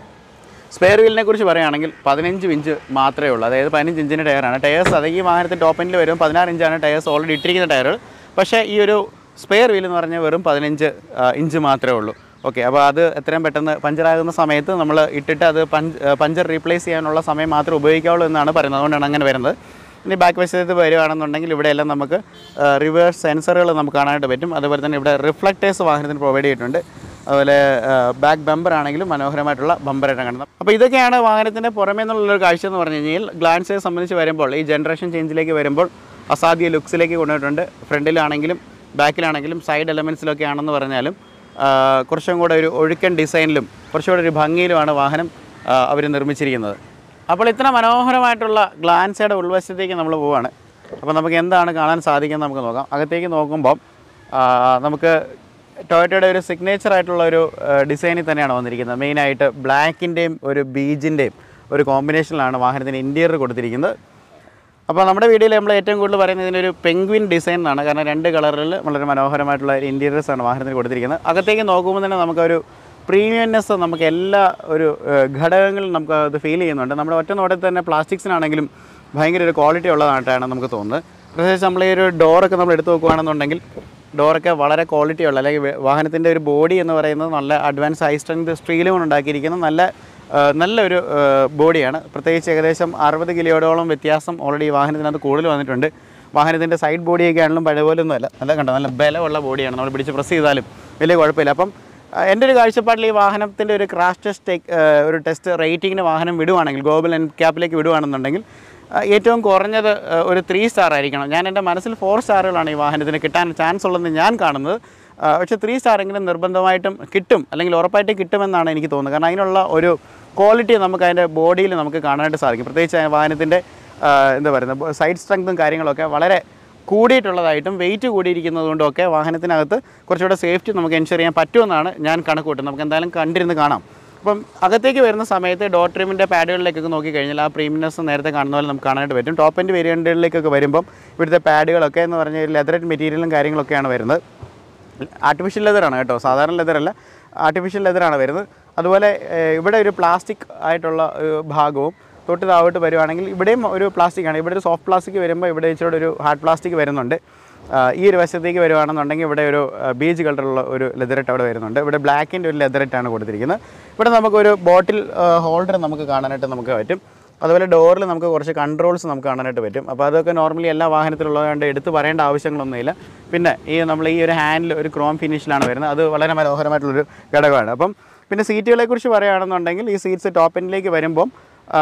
സ്പെയർ വീലിനെ കുറിച്ച് പറയുകയാണെങ്കിൽ പതിനഞ്ച് ഇഞ്ച് മാത്രമേ ഉള്ളൂ അതായത് പതിനഞ്ച് ഇഞ്ചിൻ്റെ ടയറാണ് ടയേഴ്സ് അത് ഈ വാഹനത്തിൽ ടോപ്പ് എൻഡിൽ വരും പതിനാറ് ഇഞ്ചാണ് ടയേഴ്സ് ഓൾറെഡി ഇട്ടിരിക്കുന്ന ടയറുകൾ പക്ഷേ ഈ ഒരു സ്പെയർ വീൽ എന്ന് പറഞ്ഞാൽ വെറും പതിനഞ്ച് ഇഞ്ച് മാത്രമേ ഉള്ളൂ ഓക്കെ അപ്പോൾ അത് എത്രയും പെട്ടെന്ന് പഞ്ചറാകുന്ന സമയത്ത് നമ്മൾ ഇട്ടിട്ട് അത് പഞ്ച് പഞ്ചർ റീപ്ലേസ് ചെയ്യാനുള്ള സമയം മാത്രമേ ഉപയോഗിക്കാവുള്ളൂ എന്നാണ് പറയുന്നത് അതുകൊണ്ടാണ് അങ്ങനെ വരുന്നത് ഇനി ബാക്ക് വശത്ത് വരുവാണെന്നുണ്ടെങ്കിൽ ഇവിടെയെല്ലാം നമുക്ക് റിവേഴ്സ് സെൻസറുകൾ നമുക്ക് കാണാനായിട്ട് പറ്റും അതുപോലെ തന്നെ ഇവിടെ റിഫ്ലക്റ്റേഴ്സ് വാഹനത്തിന് പ്രൊവൈഡ് ചെയ്തിട്ടുണ്ട് അതുപോലെ ബാക്ക് ബമ്പർ ആണെങ്കിലും മനോഹരമായിട്ടുള്ള ബമ്പറായിട്ട് കാണുന്നത് അപ്പോൾ ഇതൊക്കെയാണ് വാഹനത്തിൻ്റെ പുറമേ നിന്നുള്ളൊരു കാഴ്ച എന്ന് പറഞ്ഞു കഴിഞ്ഞാൽ ഗ്ലാൻസിനെ സംബന്ധിച്ച് വരുമ്പോൾ ഈ ജനറേഷൻ ചേഞ്ചിലേക്ക് വരുമ്പോൾ അസാധ്യ ലുക്സിലേക്ക് കൊണ്ടുപോയിട്ടുണ്ട് ഫ്രണ്ടിലാണെങ്കിലും ബാക്കിലാണെങ്കിലും സൈഡ് എലമെൻസിലൊക്കെ ആണെന്ന് പറഞ്ഞാലും ആ, കുറച്ചും കൂടെ ഒരു ഒഴുക്കൻ ഡിസൈനിലും കുറച്ചുകൂടെ ഒരു ഭംഗിയിലുമാണ് വാഹനം അവർ നിർമ്മിച്ചിരിക്കുന്നത് അപ്പോൾ ഇത്ര മനോഹരമായിട്ടുള്ള ഗ്ലാൻസയുടെ ഉൾവശത്തേക്ക് നമ്മൾ പോവാണ് അപ്പോൾ നമുക്ക് എന്താണ് കാണാൻ സാധിക്കുന്നത് നമുക്ക് നോക്കാം അകത്തേക്ക് നോക്കുമ്പോൾ ആ, നമുക്ക് ടൊയോട്ടയുടെ ഒരു സിഗ്നേച്ചർ ആയിട്ടുള്ള ഒരു ഡിസൈനിൽ തന്നെയാണ് വന്നിരിക്കുന്നത് മെയിനായിട്ട് ബ്ലാക്കിൻ്റെയും ഒരു ബീജിൻ്റെയും ഒരു കോമ്പിനേഷനിലാണ് വാഹനത്തിന് ഇൻറ്റീരിയർ കൊടുത്തിരിക്കുന്നത് അപ്പോൾ നമ്മുടെ വീഡിയോയിൽ നമ്മൾ ഏറ്റവും കൂടുതൽ പറയുന്നത് ഇതിനൊരു പെങ്ക്വിൻ ഡിസൈൻ എന്നാണ് കാരണം രണ്ട് കളറിൽ വളരെ മനോഹരമായിട്ടുള്ള ഇൻറ്റീരിയേഴ്സ് ആണ് വാഹനത്തിന് കൊടുത്തിരിക്കുന്നത് അകത്തേക്ക് നോക്കുമ്പോൾ തന്നെ നമുക്കൊരു പ്രീമിയംനെസ് നമുക്ക് എല്ലാ ഒരു ഏഹ്, ഘടകങ്ങളും നമുക്ക് അത് ഫീൽ ചെയ്യുന്നുണ്ട് നമ്മുടെ ഒറ്റ നോട്ടത്തിൽ തന്നെ പ്ലാസ്റ്റിക്സിനാണെങ്കിലും ഭയങ്കര ഒരു ക്വാളിറ്റി ഉള്ളതായിട്ടാണ് നമുക്ക് തോന്നുന്നത് പ്രത്യേകിച്ച് നമ്മൾ ഈ ഒരു ഡോറൊക്കെ നമ്മൾ എടുത്ത് നോക്കുകയാണെന്നുണ്ടെങ്കിൽ ഡോറൊക്കെ വളരെ ക്വാളിറ്റി ഉള്ള അല്ലെങ്കിൽ വേ- വാഹനത്തിൻ്റെ ഒരു ബോഡി എന്ന് പറയുന്നത് നല്ല അഡ്വാൻസ് ഹൈ സ്ട്രെങ്ത് സ്റ്റീലും കൊണ്ട് ഉണ്ടാക്കിയിരിക്കുന്ന നല്ല ആ, നല്ലൊരു ആ, ബോഡിയാണ് പ്രത്യേകിച്ച് ഏകദേശം അറുപത് കിലോയോളം വ്യത്യാസം ഓൾറെഡി ഈ വാഹനത്തിനകത്ത് കൂടുതൽ വന്നിട്ടുണ്ട് വാഹനത്തിൻ്റെ സൈഡ് ബോഡിയൊക്കെ ആണെങ്കിലും പഴയ പോലെ ഒന്നുമല്ല നല്ല കണ്ടോ നല്ല ബലമുള്ള ബോഡിയാണ് നമ്മൾ പിടിച്ച് പ്രസ് ചെയ്താലും വലിയ കുഴപ്പമില്ല അപ്പം ആ, എൻ്റെ ഒരു കാഴ്ചപ്പാടിൽ ഈ വാഹനത്തിൻ്റെ ഒരു ക്രാഷ് ടെസ്റ്റ് ഒരു ടെസ്റ്റ് റേറ്റിങ്ങിന് വാഹനം വിടുവാണെങ്കിൽ ഗ്ലോബൽ എൻ ക്യാപ്പിലേക്ക് വിടുവാണെന്നുണ്ടെങ്കിൽ ആ, ഏറ്റവും കുറഞ്ഞത് ആ, ഒരു ത്രീ സ്റ്റാർ ആയിരിക്കണം ഞാൻ എൻ്റെ മനസ്സിൽ ഫോർ സ്റ്റാറുകളാണ് ഈ വാഹനത്തിന് കിട്ടാൻ ചാൻസ് ഉള്ളതെന്ന് ഞാൻ കാണുന്നത് ആ, പക്ഷേ ത്രീ സ്റ്റാറെങ്കിലും നിർബന്ധമായിട്ടും കിട്ടും അല്ലെങ്കിൽ ഉറപ്പായിട്ട് കിട്ടുമെന്നാണ് എനിക്ക് തോന്നുന്നത് കാരണം അതിനുള്ള ഒരു ക്വാളിറ്റി നമുക്ക് അതിൻ്റെ ബോഡിയിൽ നമുക്ക് കാണാനായിട്ട് സാധിക്കും പ്രത്യേകിച്ച് ആ വാഹനത്തിൻ്റെ ആ, എന്താ പറയുന്നത് സൈഡ് സ്ട്രെങ്തും കാര്യങ്ങളൊക്കെ വളരെ കൂടിയിട്ടുള്ളതായിട്ടും വെയിറ്റ് കൂടിയിരിക്കുന്നത് കൊണ്ടൊക്കെ വാഹനത്തിനകത്ത് കുറച്ചുകൂടെ സേഫ്റ്റി നമുക്ക് എൻഷുർ ചെയ്യാൻ പറ്റുമെന്നാണ് ഞാൻ കണക്ക് കൂട്ടുന്നത് നമുക്ക് എന്തായാലും കണ്ടിരുന്ന് കാണാം അപ്പം അകത്തേക്ക് വരുന്ന സമയത്ത് ഡോർ ട്രിമിൻ്റെ പാഡുകളിലേക്കൊക്കെ നോക്കിക്കഴിഞ്ഞാൽ ആ പ്രീമിയംനെസ് നേരത്തെ കാണുന്ന പോലെ നമുക്ക് കാണാനായിട്ട് പറ്റും ടോപ്പ് എൻഡ് വേരിയൻറ്റുകളിലേക്കൊക്കെ വരുമ്പം ഇവിടുത്തെ പാഡുകളൊക്കെ എന്ന് പറഞ്ഞാൽ ലെതറേറ്റ് മെറ്റീരിയലും കാര്യങ്ങളൊക്കെയാണ് വരുന്നത് ആർട്ടിഫിഷ്യൽ ലെതറാണ് കേട്ടോ സാധാരണ ലെതറല്ല ആർട്ടിഫിഷ്യൽ ലെതറാണ് വരുന്നത് അതുപോലെ ഏഹ്, ഇവിടെ ഒരു പ്ലാസ്റ്റിക് ആയിട്ടുള്ള ഒരു ഭാഗവും തൊട്ട് താഴോട്ട് വരുവാണെങ്കിൽ ഇവിടെയും ഒരു പ്ലാസ്റ്റിക് ആണ് ഇവിടെ ഒരു സോഫ്റ്റ് പ്ലാസ്റ്റിക് വരുമ്പോൾ ഇവിടെ ഇച്ചിരി ഒരു ഹാർഡ് പ്ലാസ്റ്റിക് വരുന്നുണ്ട് ആ, ഈ ഒരു വശത്തേക്ക് വരുവാണെന്നുണ്ടെങ്കിൽ ഇവിടെ ഒരു ബീച്ച് കളറുള്ള ഒരു ലെതറെറ്റ് അവിടെ വരുന്നുണ്ട് ഇവിടെ ബ്ലാക്കിൻ്റെ ഒരു ലെതറെറ്റാണ് കൊടുത്തിരിക്കുന്നത് ഇവിടെ നമുക്കൊരു ബോട്ടിൽ ഹോൾഡർ നമുക്ക് കാണാനായിട്ട് നമുക്ക് പറ്റും അതുപോലെ ഡോറിൽ നമുക്ക് കുറച്ച് കൺട്രോൾസ് നമുക്ക് കാണാനായിട്ട് പറ്റും അപ്പോൾ അതൊക്കെ നോർമലി എല്ലാ വാഹനത്തിലുള്ളതുകൊണ്ട് എടുത്ത് പറയേണ്ട ആവശ്യങ്ങളൊന്നുമില്ല പിന്നെ ഈ നമ്മൾ ഈ ഒരു ഹാൻഡിൽ ഒരു ക്രോം ഫിനിഷിലാണ് വരുന്നത് അത് വളരെ മനോഹരമായിട്ടുള്ളൊരു ഘടകമാണ് അപ്പം പിന്നെ സീറ്റുകളെ കുറിച്ച് പറയുകയാണെന്നുണ്ടെങ്കിൽ ഈ സീറ്റ്സ് ടോപ്പ് എൻഡിലേക്ക് വരുമ്പം ആ,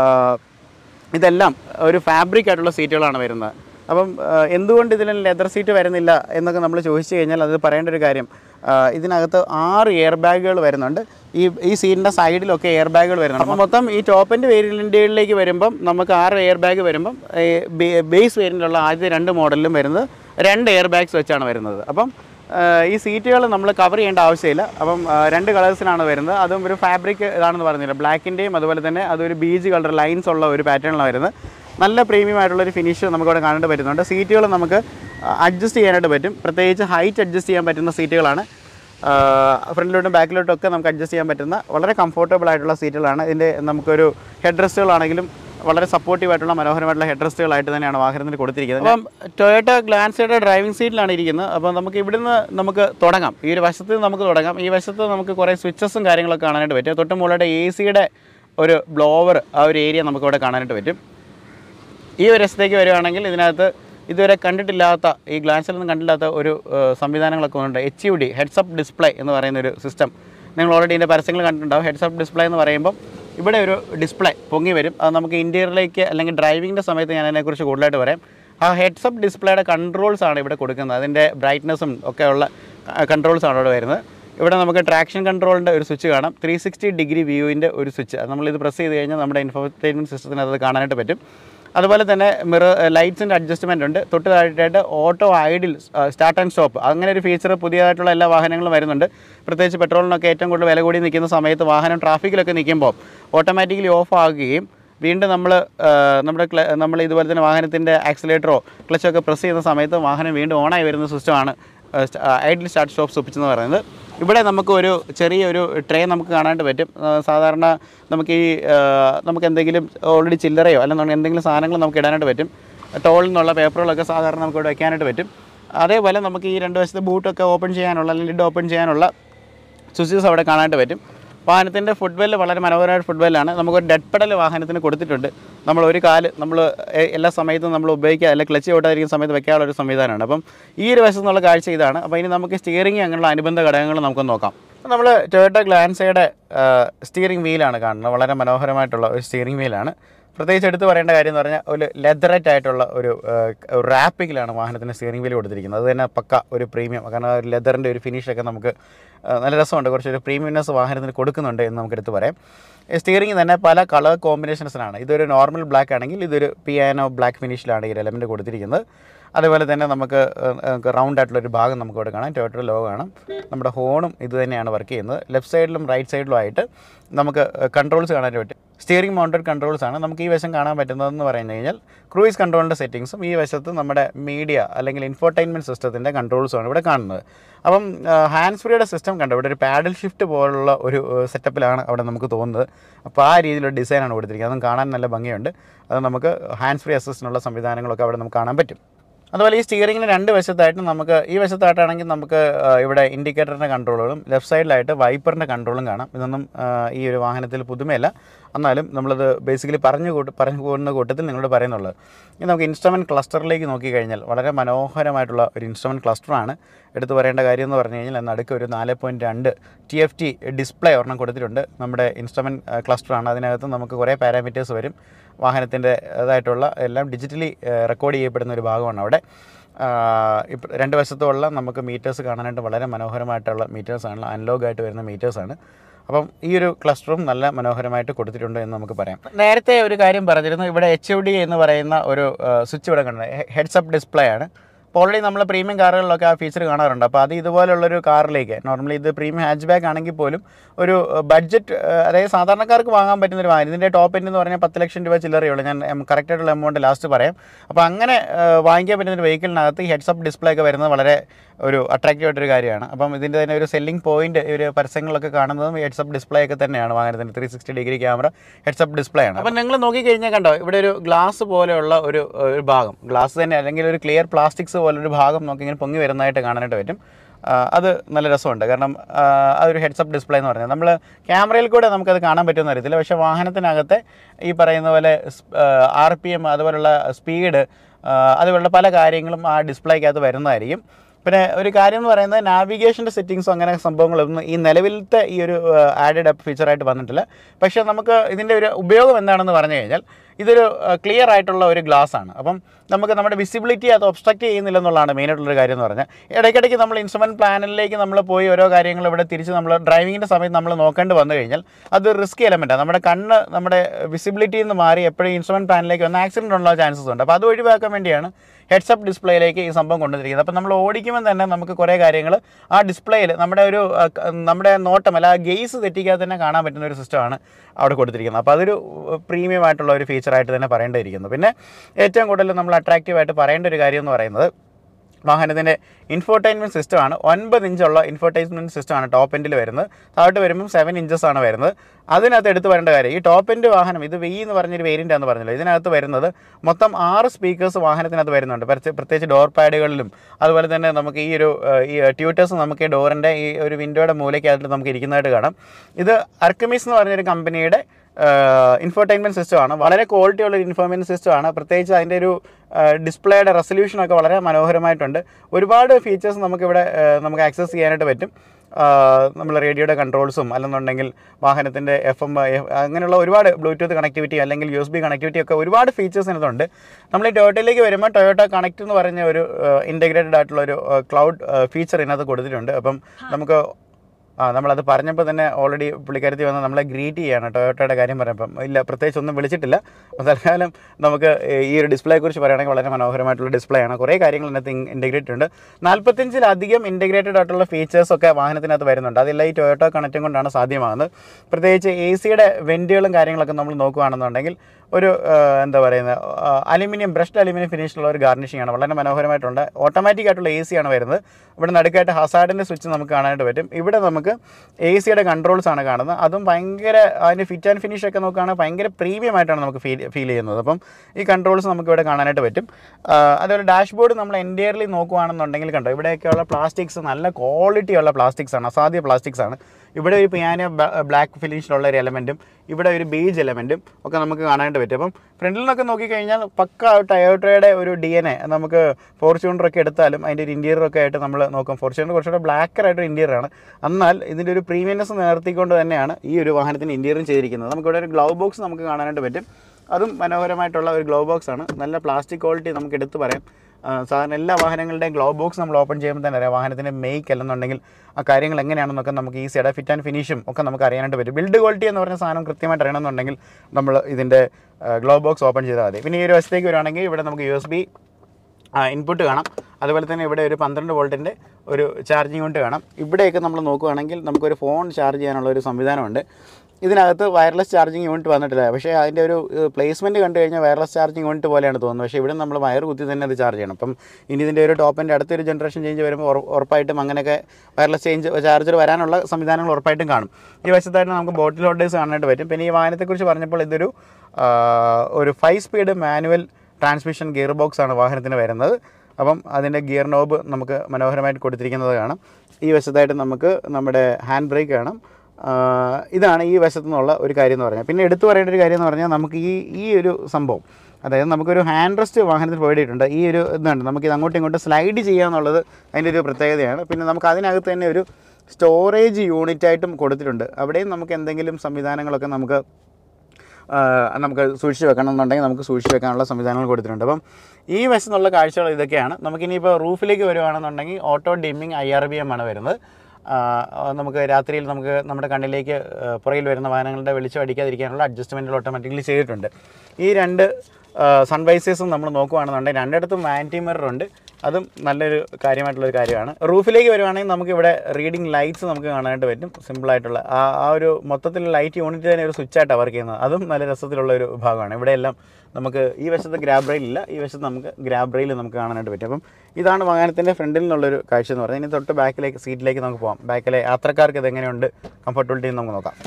ഇതെല്ലാം ഒരു ഫാബ്രിക് ആയിട്ടുള്ള സീറ്റുകളാണ് വരുന്നത് അപ്പം ആ, എന്തുകൊണ്ട് ഇതിൽ ലെതർ സീറ്റ് വരുന്നില്ല എന്നൊക്കെ നമ്മൾ ചോദിച്ചു കഴിഞ്ഞാൽ അത് പറയേണ്ട ഒരു കാര്യം ആ, ഇതിനകത്ത് ആറ് എയർ ബാഗുകൾ വരുന്നുണ്ട് ഈ ഈ സീറ്റിൻ്റെ സൈഡിലൊക്കെ എയർ ബാഗുകൾ വരുന്നുണ്ട് അപ്പം മൊത്തം ഈ ടോപ്പിൻ്റെ വേരിയൻറ്റുകളിലേക്ക് വരുമ്പം നമുക്ക് ആറ് എയർ ബാഗ് വരുമ്പം ബേസ് വേരിയൻറ്റിലുള്ള ആദ്യത്തെ രണ്ട് മോഡലിലും വരുന്നത് രണ്ട് എയർ ബാഗ്സ് വെച്ചാണ് വരുന്നത് അപ്പം ആ, ഈ സീറ്റുകൾ നമ്മൾ കവർ ചെയ്യേണ്ട ആവശ്യമില്ല അപ്പം ആ, രണ്ട് കളേഴ്സിനാണ് വരുന്നത് അതും ഒരു ഫാബ്രിക് ഇതാണെന്ന് പറഞ്ഞില്ല ബ്ലാക്കിൻ്റെയും അതുപോലെ തന്നെ അതൊരു ബീജ് കളർ ലൈൻസ് ഉള്ള ഒരു പാറ്റേണിലാണ് വരുന്നത് നല്ല പ്രീമിയം ആയിട്ടുള്ള ഒരു ഫിനിഷ് നമുക്കവിടെ കാണാനായിട്ട് പറ്റുന്നുണ്ട് സീറ്റുകൾ നമുക്ക് അഡ്ജസ്റ്റ് ചെയ്യാനായിട്ട് പറ്റും പ്രത്യേകിച്ച് ഹൈറ്റ് അഡ്ജസ്റ്റ് ചെയ്യാൻ പറ്റുന്ന സീറ്റുകളാണ് ഫ്രണ്ടിലോട്ടും ബാക്കിലോട്ടും ഒക്കെ നമുക്ക് അഡ്ജസ്റ്റ് ചെയ്യാൻ പറ്റുന്ന വളരെ കംഫർട്ടബിൾ ആയിട്ടുള്ള സീറ്റുകളാണ് ഇതിൻ്റെ നമുക്കൊരു ഹെഡ് റെസ്റ്റുകളാണെങ്കിലും വളരെ സപ്പോർട്ടീവ് ആയിട്ടുള്ള മനോഹരമായിട്ടുള്ള ഹെഡ് റെസ്റ്റുകളായിട്ട് തന്നെയാണ് വാഹനത്തിന് കൊടുത്തിരിക്കുന്നത് അപ്പം ടൊയോട്ട ഗ്ലാൻസയുടെ ഡ്രൈവിംഗ് സീറ്റിലാണ് ഇരിക്കുന്നത് അപ്പോൾ നമുക്ക് ഇവിടുന്ന് നമുക്ക് തുടങ്ങാം ഈ ഒരു വശത്ത് നമുക്ക് തുടങ്ങാം ഈ വശത്ത് നമുക്ക് കുറേ സ്വിച്ചസും കാര്യങ്ങളൊക്കെ കാണാനായിട്ട് പറ്റും തൊട്ട് മുകളിലെ എ സിയുടെ ഒരു ബ്ലോവർ ആ ഒരു ഏരിയ നമുക്ക് ഇവിടെ കാണാനായിട്ട് പറ്റും ഈ ഒരു വശത്തേക്ക് വരുവാണെങ്കിൽ ഇതിനകത്ത് ഇതുവരെ കണ്ടിട്ടില്ലാത്ത ഈ ഗ്ലാൻസിലൊന്നും കണ്ടിട്ടില്ലാത്ത ഒരു ഏഹ്, സംവിധാനങ്ങളൊക്കെ ഉണ്ട് H U D heads up display എന്ന് പറയുന്ന ഒരു സിസ്റ്റം നിങ്ങൾ ഓൾറെഡി ഇതിൻ്റെ പരസ്യങ്ങൾ കണ്ടിട്ടുണ്ടാവും ഹെഡ്സപ്പ് ഡിസ്പ്ലേ എന്ന് പറയുമ്പോൾ ഇവിടെ ഒരു ഡിസ്പ്ലേ പൊങ്ങി വരും അത് നമുക്ക് ഇൻറ്റീരിയറിലേക്ക് അല്ലെങ്കിൽ ഡ്രൈവിങ്ങിൻ്റെ സമയത്ത് ഞാൻ അതിനെക്കുറിച്ച് കൂടുതലായിട്ട് പറയാം ആ ഹെഡ്സപ്പ് ഡിസ്പ്ലേയുടെ കൺട്രോൾസ് ആണ് ഇവിടെ കൊടുക്കുന്നത് അതിൻ്റെ ബ്രൈറ്റ്നസ്സും ഒക്കെയുള്ള കൺട്രോൾസ് ആണ് ഇവിടെ വരുന്നത് ഇവിടെ നമുക്ക് ട്രാക്ഷൻ കൺട്രോളിൻ്റെ ഒരു സ്വിച്ച് കാണാം ത്രീ സിക്സ്റ്റി ഡിഗ്രി വ്യൂവിൻ്റെ ഒരു സ്വിച്ച് അത് നമ്മളിത് പ്രസ് ചെയ്ത് കഴിഞ്ഞാൽ നമ്മുടെ ഇൻഫോർടൈൻമെൻറ്റ് സിസ്റ്റത്തിന് അത് കാണാനായിട്ട് പറ്റും അതുപോലെ തന്നെ മിറർ ലൈറ്റ്സിൻ്റെ അഡ്ജസ്റ്റ്മെൻ്റ് ഉണ്ട് തൊട്ട് താഴെയായിട്ട് auto idle start and stop അങ്ങനെ ഒരു ഫീച്ചർ പുതിയതായിട്ടുള്ള എല്ലാ വാഹനങ്ങളും വരുന്നുണ്ട് പ്രത്യേകിച്ച് പെട്രോളിനൊക്കെ ഏറ്റവും കൂടുതൽ വില കൂടി നിൽക്കുന്ന സമയത്ത് വാഹനം ട്രാഫിക്കിലൊക്കെ നിൽക്കുമ്പോൾ ഓട്ടോമാറ്റിക്കലി ഓഫ് ആകുകയും വീണ്ടും നമ്മൾ നമ്മുടെ ക്ല നമ്മൾ ഇതുപോലെ തന്നെ വാഹനത്തിൻ്റെ ആക്സിലേറ്ററോ ക്ലച്ചൊക്കെ പ്രസ് ചെയ്യുന്ന സമയത്ത് വാഹനം വീണ്ടും ഓണായി വരുന്ന സിസ്റ്റമാണ് ഐഡിൽ സ്റ്റാർട്ട് സ്റ്റോപ്പ് സ്വിച്ച് എന്ന് പറയുന്നത് ഇവിടെ നമുക്ക് ഒരു ചെറിയൊരു ട്രേ നമുക്ക് കാണാനായിട്ട് പറ്റും ആ, സാധാരണ നമുക്ക് ഈ ആ, നമുക്ക് എന്തെങ്കിലും ഓൾറെഡി ചില്ലറയോ അല്ലെന്നുണ്ടെങ്കിൽ എന്തെങ്കിലും സാധനങ്ങൾ നമുക്ക് ഇടാനായിട്ട് പറ്റും ടോളിൽ നിന്നുള്ള പേപ്പറുകളൊക്കെ സാധാരണ നമുക്ക് ഇവിടെ വെക്കാനായിട്ട് പറ്റും അതേപോലെ നമുക്ക് ഈ രണ്ട് വശത്തെ ബൂട്ടൊക്കെ ഓപ്പൺ ചെയ്യാനുള്ള അല്ലെങ്കിൽ ലിഡ് ഓപ്പൺ ചെയ്യാനുള്ള സ്വിച്ചസ് അവിടെ കാണാനായിട്ട് പറ്റും വാഹനത്തിൻ്റെ ഫുഡ് വെല്ല് വളരെ മനോഹരമായ ഫുഡ് വെല്ലാണ് നമുക്കൊരു ഡെഡ് പെഡൽ വാഹനത്തിന് കൊടുത്തിട്ടുണ്ട് നമ്മൾ ഒരു കാല് നമ്മൾ എ- എല്ലാ സമയത്തും നമ്മൾ ഉപയോഗിക്കുക അല്ലെങ്കിൽ ക്ലച്ച് ഓട്ടായിരിക്കുന്ന സമയത്ത് വെക്കാനുള്ള ഒരു സംവിധാനമാണ് അപ്പം ഈ ഒരു വശത്തു നിന്നുള്ള കാഴ്ച ഇതാണ് അപ്പോൾ ഇനി നമുക്ക് സ്റ്റിയറിംഗ് അങ്ങനെയുള്ള അനുബന്ധ ഘടകങ്ങൾ നമുക്ക് നോക്കാം നമ്മൾ ടൊയോട്ട ഗ്ലാൻസയുടെ സ്റ്റിയറിംഗ് വീലാണ് കാണുന്നത് വളരെ മനോഹരമായിട്ടുള്ള ഒരു സ്റ്റിയറിംഗ് വീലാണ് പ്രത്യേകിച്ച് എടുത്ത് പറയേണ്ട കാര്യം എന്ന് പറഞ്ഞാൽ ഒരു ലെതററ്റ് ആയിട്ടുള്ള ഒരു റാപ്പിങ്ങിലാണ് വാഹനത്തിന് സ്റ്റിയറിംഗ് വീൽ കൊടുത്തിരിക്കുന്നത് അത് തന്നെ പക്ക ഒരു പ്രീമിയം കാരണം ആ ഒരു ലെതറിൻ്റെ ഒരു ഫിനിഷൊക്കെ നമുക്ക് ആ, നല്ല രസമുണ്ട് കുറച്ചൊരു പ്രീമിയംനെസ് വാഹനത്തിന് കൊടുക്കുന്നുണ്ട് എന്ന് നമുക്ക് എടുത്ത് പറയാം സ്റ്റിയറിംഗ് തന്നെ പല കളർ കോമ്പിനേഷൻസിനാണ് ഇതൊരു നോർമൽ ബ്ലാക്ക് ആണെങ്കിൽ ഇതൊരു പിയാനോ ബ്ലാക്ക് ഫിനിഷിലാണ് ഈ എലമെൻറ്റ് കൊടുത്തിരിക്കുന്നത് അതേപോലെ തന്നെ നമുക്ക് റൗണ്ട് ആയിട്ടുള്ള ഒരു ഭാഗം നമുക്ക് ഇവിടെ കാണാം ടൊയോട്ടയുടെ ലോഗോ കാണാം നമ്മുടെ ഹോണും ഇത് തന്നെയാണ് വർക്ക് ചെയ്യുന്നത് ലെഫ്റ്റ് സൈഡിലും റൈറ്റ് സൈഡിലും ആയിട്ട് നമുക്ക് കൺട്രോൾസ് കാണാൻ പറ്റും സ്റ്റിയറിംഗ് മൗണ്ടഡ് കൺട്രോൾസ് ആണ് നമുക്ക് ഈ വശം കാണാൻ പറ്റുന്നതെന്ന് പറഞ്ഞു കഴിഞ്ഞാൽ ക്രൂയിസ് കൺട്രോളിൻ്റെ സെറ്റിങ്സും ഈ വശത്ത് നമ്മുടെ മീഡിയ അല്ലെങ്കിൽ ഇൻഫോർടൈൻമെൻറ്റ് സിസ്റ്റത്തിൻ്റെ കൺട്രോൾസും ആണ് ഇവിടെ കാണുന്നത് അപ്പം ഹാൻഡ്സ് ഫ്രീയുടെ സിസ്റ്റം കണ്ടു ഇവിടെ ഒരു പാഡൽ ഷിഫ്റ്റ് പോലുള്ള ഒരു സെറ്റപ്പിലാണ് അവിടെ നമുക്ക് തോന്നുന്നത് അപ്പോൾ ആ രീതിയിലുള്ള ഡിസൈനാണ് കൊടുത്തിരിക്കുന്നത് അതും കാണാൻ നല്ല ഭംഗിയുണ്ട് അത് നമുക്ക് ഹാൻഡ്സ് ഫ്രീ അസിസ്റ്റിനുള്ള സംവിധാനങ്ങളൊക്കെ അവിടെ നമുക്ക് കാണാൻ പറ്റും അതുപോലെ ഈ സ്റ്റിയറിങ്ങിന് രണ്ട് വശത്തായിട്ട് നമുക്ക് ഈ വശത്തായിട്ടാണെങ്കിൽ നമുക്ക് ആ, ഇവിടെ ഇൻഡിക്കേറ്ററിൻ്റെ കൺട്രോളുകളും ലെഫ്റ്റ് സൈഡിലായിട്ട് വൈപ്പറിൻ്റെ കൺട്രോളും കാണാം ഇതൊന്നും ആ, ഈ ഒരു വാഹനത്തിൽ പുതുമയല്ല എന്നാലും നമ്മളത് ബേസിക്കലി പറഞ്ഞു കൂട്ട് പറഞ്ഞു പോകുന്ന കൂട്ടത്തിൽ നിങ്ങളോട് പറയുന്നുള്ളത് ഇനി നമുക്ക് ഇൻസ്ട്രുമെൻറ്റ് ക്ലസ്റ്ററിലേക്ക് നോക്കിക്കഴിഞ്ഞാൽ വളരെ മനോഹരമായിട്ടുള്ള ഒരു ഇൻസ്ട്രുമെൻറ്റ് ക്ലസ്റ്ററാണ് എടുത്തു പറയേണ്ട കാര്യം എന്ന് പറഞ്ഞു കഴിഞ്ഞാൽ നടുക്ക് ഒരു നാല് പോയിൻറ്റ് രണ്ട് ടി എഫ് ടി ഡിസ്പ്ലേ ഒരെണ്ണം കൊടുത്തിട്ടുണ്ട് നമ്മുടെ ഇൻസ്ട്രുമെൻറ്റ് ക്ലസ്റ്ററാണ് അതിനകത്ത് നമുക്ക് കുറേ പാരാമീറ്റേഴ്സ് വരും വാഹനത്തിൻ്റെ അതായിട്ടുള്ള എല്ലാം ഡിജിറ്റലി റെക്കോർഡ് ചെയ്യപ്പെടുന്ന ഒരു ഭാഗമാണ് അവിടെ ഇപ്പം രണ്ട് വശത്തുമുള്ള നമുക്ക് മീറ്റേഴ്സ് കാണാനായിട്ട് വളരെ മനോഹരമായിട്ടുള്ള മീറ്റേഴ്സാണ് അനലോഗായിട്ട് വരുന്ന മീറ്റേഴ്സാണ് അപ്പം ഈ ഒരു ക്ലസ്റ്ററും നല്ല മനോഹരമായിട്ട് കൊടുത്തിട്ടുണ്ട് എന്ന് നമുക്ക് പറയാം നേരത്തെ ഒരു കാര്യം പറഞ്ഞിരുന്നു ഇവിടെ എച്ച് ഡി എന്ന് പറയുന്ന ഒരു സ്വിച്ച് ഇവിടെ കണ്ടത് ഹെഡ്സപ്പ് ഡിസ്പ്ലേ ആണ് അപ്പോൾ ഓൾറെഡി നമ്മൾ പ്രീമിയം കാറുകളിലൊക്കെ ആ ഫീച്ചർ കാണാറുണ്ട് അപ്പോൾ അത് ഇതുപോലുള്ളൊരു കാറിലേക്ക് നോർമലി ഇത് പ്രീമിയം ഹാച്ച് ബാക്ക് ആണെങ്കിൽ പോലും ഒരു ബഡ്ജറ്റ് അതായത് സാധാരണക്കാർക്ക് വാങ്ങാൻ പറ്റുന്ന ഒരു വാഹനം ഇതിൻ്റെ ടോപ്പ് എൻഡ് എന്ന് പറഞ്ഞാൽ പത്ത് ലക്ഷം രൂപ ചില്ലറയുള്ളൂ ഞാൻ കറക്റ്റ് ആയിട്ടുള്ള എമൗണ്ട് ലാസ്റ്റ് പറയാം അപ്പോൾ അങ്ങനെ ആ, വാങ്ങിക്കാൻ പറ്റുന്ന ഒരു വെഹിക്കിളിനകത്ത് ഈ ഹെഡ്സപ്പ് ഡിസ്പ്ലേ ഒക്കെ വരുന്നത് വളരെ ഒരു അട്രാക്റ്റീവ് ആയിട്ടൊരു കാര്യമാണ് അപ്പം ഇതിൻ്റെ തന്നെ ഒരു സെല്ലിംഗ് പോയിന്റ് ഒരു പരസ്യങ്ങളൊക്കെ കാണുന്നതും ഹെഡ്സപ്പ് ഡിസ്പ്ലേ ഒക്കെ തന്നെയാണ് വാഹനത്തിന് three sixty degree camera heads up display ആണ് അപ്പം നിങ്ങൾ നോക്കിക്കഴിഞ്ഞാൽ കണ്ടോ ഇവിടെ ഒരു ഗ്ലാസ് പോലെയുള്ള ഒരു ഒരു ഭാഗം ഗ്ലാസ് തന്നെ അല്ലെങ്കിൽ ഒരു ക്ലിയർ പ്ലാസ്റ്റിക്സ് പോലൊരു ഭാഗം നോക്കി ഇങ്ങനെ പൊങ്ങി വരുന്നതായിട്ട് കാണാനായിട്ട് പറ്റും ആ, അത് നല്ല രസമുണ്ട് കാരണം ആ, അതൊരു ഹെഡ്സപ്പ് ഡിസ്പ്ലേ എന്ന് പറഞ്ഞാൽ നമ്മൾ ക്യാമറയിൽ കൂടെ നമുക്കത് കാണാൻ പറ്റുമെന്ന് അറിയത്തില്ല പക്ഷേ വാഹനത്തിനകത്തെ ഈ പറയുന്ന പോലെ ആർ പി എം അതുപോലുള്ള സ്പീഡ് അതുപോലുള്ള പല കാര്യങ്ങളും ആ ഡിസ്പ്ലേക്കകത്ത് വരുന്നതായിരിക്കും പിന്നെ ഒരു കാര്യം എന്ന് പറയുന്നത് നാവിഗേഷൻ്റെ സെറ്റിങ്സും അങ്ങനെ സംഭവങ്ങളൊന്നും ഈ നിലവിലത്തെ ഈ ഒരു ആഡഡ് അപ്പ് ഫീച്ചറായിട്ട് വന്നിട്ടില്ല പക്ഷേ നമുക്ക് ഇതിൻ്റെ ഒരു ഉപയോഗം എന്താണെന്ന് പറഞ്ഞു കഴിഞ്ഞാൽ ഇതൊരു ക്ലിയർ ആയിട്ടുള്ള ഒരു ഗ്ലാസ് ആണ് അപ്പം നമുക്ക് നമ്മുടെ വിസിബിലിറ്റി അത് ഒബ്സ്ട്രക്റ്റ് ചെയ്യുന്നില്ല എന്നുള്ളതാണ് മെയിനായിട്ടുള്ളൊരു കാര്യം എന്ന് പറഞ്ഞാൽ ഇടയ്ക്കിടയ്ക്ക് നമ്മൾ ഇൻസ്ട്രുമെൻറ്റ് പ്ലാനിലേക്ക് നമ്മൾ പോയി ഓരോ കാര്യങ്ങൾ ഇവിടെ തിരിച്ച് നമ്മൾ ഡ്രൈവിങ്ങിൻ്റെ സമയത്ത് നമ്മൾ നോക്കേണ്ടി വന്നു കഴിഞ്ഞാൽ അത് റിസ്ക് എലമെൻറ്റാണ് നമ്മുടെ കണ്ണ് നമ്മുടെ വിസിബിലിറ്റിയിൽ നിന്ന് മാറി എപ്പോഴും ഇൻസ്ട്രുമെൻറ്റ് പ്ലാനിലേക്ക് വന്ന ആക്സിഡൻറ്റ് ഉള്ള ചാൻസസ് ഉണ്ട് അപ്പോൾ അത് ഒഴിവാക്കാൻ വേണ്ടിയാണ് ഹെഡ്സപ്പ് ഡിസ്പ്ലേയിലേക്ക് ഈ സംഭവം കൊണ്ടുവന്നിരിക്കുന്നത് അപ്പോൾ നമ്മൾ ഓടിക്കുമ്പോൾ തന്നെ നമുക്ക് കുറേ കാര്യങ്ങൾ ആ ഡിസ്പ്ലേയിൽ നമ്മുടെ ഒരു ആ, ക- നമ്മുടെ നോട്ടം അല്ല ഗെയ്സ് തെറ്റിക്കാതെ തന്നെ കാണാൻ പറ്റുന്ന ഒരു സിസ്റ്റമാണ് അവിടെ കൊടുത്തിരിക്കുന്നത് അപ്പോൾ അതൊരു പ്രീമിയം ആയിട്ടുള്ള ഒരു ഫീച്ചറായിട്ട് തന്നെ പറയേണ്ടിയിരിക്കുന്നു പിന്നെ ഏറ്റവും കൂടുതൽ നമ്മൾ അട്രാക്റ്റീവ് ആയിട്ട് പറയേണ്ട ഒരു കാര്യം എന്ന് പറയുന്നത് വാഹനത്തിൻ്റെ ഇൻഫോർടൈൻമെൻറ്റ് സിസ്റ്റമാണ് ഒൻപത് ഇഞ്ചുള്ള ഇൻഫോർടൈൻമെൻറ്റ് സിസ്റ്റമാണ് ടോപ്പ് എൻഡിൽ വരുന്നത് താഴോട്ട് വരുമ്പം സെവൻ ഇഞ്ചസ് ആണ് വരുന്നത് അതിനകത്ത് എടുത്ത് പറയേണ്ട കാര്യം ഈ ടോപ്പ് എൻഡ് വാഹനം ഇത് വെയ് എന്ന് പറഞ്ഞൊരു വേരിയൻ്റ് ആണെന്ന് പറഞ്ഞല്ലോ ഇതിനകത്ത് വരുന്നത് മൊത്തം ആറ് സ്പീക്കേഴ്സ് വാഹനത്തിനകത്ത് വരുന്നുണ്ട് പ്രത്യേകിച്ച് പ്രത്യേകിച്ച് ഡോർ പാഡുകളിലും അതുപോലെ തന്നെ നമുക്ക് ഈ ഒരു ഏഹ്, ഈ ട്യൂട്ടേഴ്സ് നമുക്ക് ഈ ഡോറിൻ്റെ ഈ ഒരു വിൻഡോയുടെ മൂലയ്ക്കകത്ത് നമുക്ക് ഇരിക്കുന്നതായിട്ട് കാണാം ഇത് അർക്കമീസ് എന്ന് പറഞ്ഞൊരു കമ്പനിയുടെ ഇൻഫോർടൈൻമെൻറ്റ് സിസ്റ്റമാണ് വളരെ ക്വാളിറ്റി ഉള്ള ഒരു ഇൻഫോർമെൻറ്റ് സിസ്റ്റമാണ് പ്രത്യേകിച്ച് അതിൻ്റെ ഒരു ഡിസ്പ്ലേയുടെ റെസൊല്യൂഷനൊക്കെ വളരെ മനോഹരമായിട്ടുണ്ട് ഒരുപാട് ഫീച്ചേഴ്സ് നമുക്കിവിടെ ആ, നമുക്ക് ആക്സസ് ചെയ്യാനായിട്ട് പറ്റും നമ്മൾ റേഡിയോയുടെ കൺട്രോൾസും അല്ലെന്നുണ്ടെങ്കിൽ വാഹനത്തിൻ്റെ എഫ് എം അങ്ങനെയുള്ള ഒരുപാട് ബ്ലൂടൂത്ത് കണക്ടിവിറ്റി അല്ലെങ്കിൽ യു എസ് ബി കണക്ടിവിറ്റി ഒക്കെ ഒരുപാട് ഫീച്ചേഴ്സ് ഇതിനകത്തുണ്ട് നമ്മൾ ഈ ടൊയോട്ടയിലേക്ക് വരുമ്പോൾ ടൊയോട്ട കണക്ട് എന്ന് പറഞ്ഞ ഒരു ഇൻറ്റഗ്രേറ്റഡ് ആയിട്ടുള്ള ഒരു ക്ലൗഡ് ഫീച്ചർ ഇതിനകത്ത് കൊടുത്തിട്ടുണ്ട് അപ്പം നമുക്ക് ആ നമ്മളത് പറഞ്ഞപ്പോൾ തന്നെ ഓൾറെഡി പുള്ളിക്കാരത്തി വന്ന് നമ്മളെ ഗ്രീറ്റ് ചെയ്യാണ് ടൊയോട്ടയുടെ കാര്യം പറഞ്ഞപ്പം ഇല്ല പ്രത്യേകിച്ച് ഒന്നും വിളിച്ചിട്ടില്ല അപ്പോൾ തൽക്കാലം നമുക്ക് ഈ ഒരു ഡിസ്പ്ലേയെ കുറിച്ച് പറയുകയാണെങ്കിൽ വളരെ മനോഹരമായിട്ടുള്ള ഡിസ്പ്ലേ ആണ് കുറേ കാര്യങ്ങൾ ഇതിനകത്ത് ഇൻറ്റഗ്രേറ്റ് ഉണ്ട് നാൽപ്പത്തഞ്ചിലധികം ഇൻറ്റഗ്രേറ്റഡ് ആയിട്ടുള്ള ഫീച്ചേഴ്സ് ഒക്കെ വാഹനത്തിനകത്ത് വരുന്നുണ്ട് അതെല്ലാം ഈ ടൊയോട്ടോ കണക്റ്റും കൊണ്ടാണ് സാധ്യമാകുന്നത് പ്രത്യേകിച്ച് എ സിയുടെ വെൻറ്റുകളും കാര്യങ്ങളൊക്കെ നമ്മൾ നോക്കുകയാണെന്നുണ്ടെങ്കിൽ ഒരു ആ, എന്താ പറയുന്നത് അലുമിനിയം ബ്രഷ്ഡ് അലുമിനിയം ഫിനിഷിലുള്ള ഒരു ഗാർണിഷിംഗ് ആണ് വളരെ മനോഹരമായിട്ടുണ്ട് ഓട്ടോമാറ്റിക് ആയിട്ടുള്ള എ സി ആണ് വരുന്നത് ഇവിടെ നടുക്കായിട്ട് ഹസാർഡിൻ്റെ സ്വിച്ച് നമുക്ക് കാണാനായിട്ട് പറ്റും ഇവിടെ നമുക്ക് എ സിയുടെ കൺട്രോൾസ് ആണ് കാണുന്നത് അതും ഭയങ്കര അതിൻ്റെ ഫിറ്റ് ആൻഡ് ഫിനിഷ് ഒക്കെ നോക്കുകയാണെങ്കിൽ ഭയങ്കര പ്രീമിയം ആയിട്ടാണ് നമുക്ക് ഫീൽ ഫീൽ ചെയ്യുന്നത് അപ്പം ഈ കൺട്രോൾസ് നമുക്ക് ഇവിടെ കാണാനായിട്ട് പറ്റും ആ, അതുപോലെ ഡാഷ്ബോർഡ് നമ്മൾ എൻറ്റയർലി നോക്കുകയാണെന്നുണ്ടെങ്കിൽ കണ്ടോ ഇവിടെയൊക്കെയുള്ള പ്ലാസ്റ്റിക്സ് നല്ല ക്വാളിറ്റി ഉള്ള പ്ലാസ്റ്റിക്സ് ആണ് അസാധ്യ പ്ലാസ്റ്റിക്സ് ആണ് ഇവിടെ ഒരു പിയാനോ ബ്ലാക്ക് ഫിനിഷിലുള്ള ഒരു എലമെൻറ്റും ഇവിടെ ഒരു ബീജ് എലമെൻറ്റും ഒക്കെ നമുക്ക് കാണാനായിട്ട് പറ്റും അപ്പം ഫ്രണ്ടിൽ നിന്നൊക്കെ നോക്കിക്കഴിഞ്ഞാൽ പക്ക ടയോട്ടയുടെ ഒരു ഡി എൻ എ നമുക്ക് ഫോർച്യൂണറൊക്കെ എടുത്താലും അതിൻ്റെ ഒരു ഇൻറ്റീരിയർ ഒക്കെ ആയിട്ട് നമ്മൾ നോക്കും ഫോർച്യൂണർ കുറച്ചുകൂടെ ബ്ലാക്കർ ആയിട്ടൊരു ഇൻറ്റീരിയർ ആണ് എന്നാൽ ഇതിൻ്റെ ഒരു പ്രീമിയംനെസ് നിലനിർത്തിക്കൊണ്ട് തന്നെയാണ് ഈ ഒരു വാഹനത്തിന് ഇൻറ്റീരിയറും ചെയ്തിരിക്കുന്നത് നമുക്കിവിടെ ഒരു ഗ്ലൗ ബോക്സ് നമുക്ക് കാണാനായിട്ട് പറ്റും അതും മനോഹരമായിട്ടുള്ള ഒരു ഗ്ലൗ ബോക്സ് ആണ് നല്ല പ്ലാസ്റ്റിക് ക്വാളിറ്റി നമുക്ക് എടുത്ത് പറയാം ആ, സാധാരണ എല്ലാ വാഹനങ്ങളുടെയും ഗ്ലോ ബോക്സ് നമ്മൾ ഓപ്പൺ ചെയ്യുമ്പോൾ തന്നെ അറിയാം വാഹനത്തിൻ്റെ മേക്ക് അല്ലെന്നുണ്ടെങ്കിൽ ആ കാര്യങ്ങൾ എങ്ങനെയാണെന്നൊക്കെ നമുക്ക് ഈ സൈഡ് ഫിറ്റ് ആൻഡ് ഫിനിഷും ഒക്കെ നമുക്ക് അറിയാനായിട്ട് പറ്റും ബിൽഡ് ക്വാളിറ്റി എന്ന് പറഞ്ഞ സാധനം കൃത്യമായിട്ട് അറിയണമെന്നുണ്ടെങ്കിൽ നമ്മൾ ഇതിൻ്റെ ഗ്ലോ ബോക്സ് ഓപ്പൺ ചെയ്താൽ മതി പിന്നെ ഈ ഒരു വശത്തേക്ക് വരുവാണെങ്കിൽ ഇവിടെ നമുക്ക് യു എസ് ബി ഇൻപുട്ട് കാണാം അതുപോലെ തന്നെ ഇവിടെ ഒരു പന്ത്രണ്ട് വോൾട്ടിൻ്റെ ഒരു ചാർജിങ് യൂണിറ്റ് കാണാം ഇവിടെയൊക്കെ നമ്മൾ നോക്കുകയാണെങ്കിൽ നമുക്കൊരു ഫോൺ ചാർജ് ചെയ്യാനുള്ള ഒരു സംവിധാനമുണ്ട് ഇതിനകത്ത് വയർലെസ് ചാർജിങ് യൂണിറ്റ് വന്നിട്ടില്ല പക്ഷേ അതിൻ്റെ ഒരു പ്ലേസ്മെൻറ്റ് കണ്ടു കഴിഞ്ഞാൽ വയർലെസ് ചാർജിങ് യൂണിറ്റ് പോലെയാണ് തോന്നുന്നത് പക്ഷേ ഇവിടെ നമ്മൾ വയർ കുത്തി തന്നെ അത് ചാർജ് ചെയ്യണം അപ്പം ഇനി ഇതിൻ്റെ ഒരു ടോപ്പിൻ്റെ അടുത്തൊരു ജനറേഷൻ ചേഞ്ച് വരുമ്പോൾ ഉറ- ഉറപ്പായിട്ടും അങ്ങനെയൊക്കെ വയർലെസ് ചേഞ്ച് ചാർജർ വരാനുള്ള സംവിധാനങ്ങൾ ഉറപ്പായിട്ടും കാണും ഈ വശത്തായിട്ട് നമുക്ക് ബോട്ടിൽ ഹോൾഡേഴ്സ് കാണാനായിട്ട് പറ്റും പിന്നെ ഈ വാഹനത്തെക്കുറിച്ച് പറഞ്ഞപ്പോൾ ഇതൊരു ആ, ഒരു five speed manual transmission gear box ആണ് വാഹനത്തിന് വരുന്നത് അപ്പം അതിൻ്റെ ഗിയർ നോബ് നമുക്ക് മനോഹരമായിട്ട് കൊടുത്തിരിക്കുന്നത് കാണാം ഈ വശത്തായിട്ട് നമുക്ക് നമ്മുടെ ഹാൻഡ് ബ്രേക്ക് കാണാം ആ, ഇതാണ് ഈ വശത്തു നിന്നുള്ള ഒരു കാര്യം എന്ന് പറഞ്ഞാൽ പിന്നെ എടുത്തു പറയേണ്ട ഒരു കാര്യം എന്ന് പറഞ്ഞാൽ നമുക്ക് ഈ ഈ ഒരു സംഭവം അതായത് നമുക്കൊരു ഹാൻഡ് റെസ്റ്റ് വാഹനത്തിൽ പോയിട്ടുണ്ട് ഈ ഒരു ഇതുണ്ട് നമുക്കിത് അങ്ങോട്ടും ഇങ്ങോട്ടും സ്ലൈഡ് ചെയ്യുക എന്നുള്ളത് അതിൻ്റെ ഒരു പ്രത്യേകതയാണ് പിന്നെ നമുക്ക് അതിനകത്ത് തന്നെ ഒരു സ്റ്റോറേജ് യൂണിറ്റായിട്ടും കൊടുത്തിട്ടുണ്ട് അവിടെയും നമുക്ക് എന്തെങ്കിലും സംവിധാനങ്ങളൊക്കെ നമുക്ക് ആ, നമുക്ക് സൂക്ഷിച്ച് വെക്കണം എന്നുണ്ടെങ്കിൽ നമുക്ക് സൂക്ഷിച്ച് വെക്കാനുള്ള സംവിധാനങ്ങൾ കൊടുത്തിട്ടുണ്ട് അപ്പം ഈ വശത്തുള്ള കാഴ്ചകൾ ഇതൊക്കെയാണ് നമുക്കിനിയിപ്പോൾ റൂഫിലേക്ക് വരുവാണെന്നുണ്ടെങ്കിൽ auto dimming I R V M ആണ് വരുന്നത് ആ, നമുക്ക് രാത്രിയിൽ നമുക്ക് നമ്മുടെ കണ്ണിലേക്ക് ആ, പുറകിൽ വരുന്ന വാഹനങ്ങളുടെ വെളിച്ചം അടിക്കാതിരിക്കാനുള്ള അഡ്ജസ്റ്റ്മെൻറ്റുകൾ ഓട്ടോമാറ്റിക്കലി ചെയ്തിട്ടുണ്ട് ഈ രണ്ട് സൺവൈസേഴ്സും നമ്മൾ നോക്കുകയാണെന്നുണ്ടെങ്കിൽ രണ്ടിടത്തും ആൻറ്റി മിറർ ഉണ്ട് അതും നല്ലൊരു കാര്യമായിട്ടുള്ളൊരു കാര്യമാണ് റൂഫിലേക്ക് വരുവാണെങ്കിൽ നമുക്ക് ഇവിടെ റീഡിംഗ് ലൈറ്റ്സ് നമുക്ക് കാണാനായിട്ട് പറ്റും സിമ്പിളായിട്ടുള്ള ആ ആ ഒരു മൊത്തത്തിൽ ലൈറ്റ് യൂണിറ്റ് തന്നെ ഒരു സ്വിച്ചായിട്ടാണ് വർക്ക് ചെയ്യുന്നത് അതും നല്ല രസത്തിലുള്ള ഒരു ഭാഗമാണ് ഇവിടെയെല്ലാം നമുക്ക് ഈ വശത്ത് ഗ്രാബ് റെയിൽ ഇല്ല ഈ വശത്ത് നമുക്ക് ഗ്രാബ് റെയിൽ നമുക്ക് കാണാനായിട്ട് പറ്റും അപ്പം ഇതാണ് വാഹനത്തിൻ്റെ ഫ്രണ്ടിൽ നിന്നുള്ളൊരു കാഴ്ച എന്ന് പറയുന്നത് ഇനി തൊട്ട് ബാക്കിലേക്ക് സീറ്റിലേക്ക് നമുക്ക് പോകാം ബാക്കിലെ യാത്രക്കാർക്ക് ഇത് എങ്ങനെയുണ്ട് കംഫർട്ടബിലിറ്റി എന്ന് നമുക്ക് നോക്കാം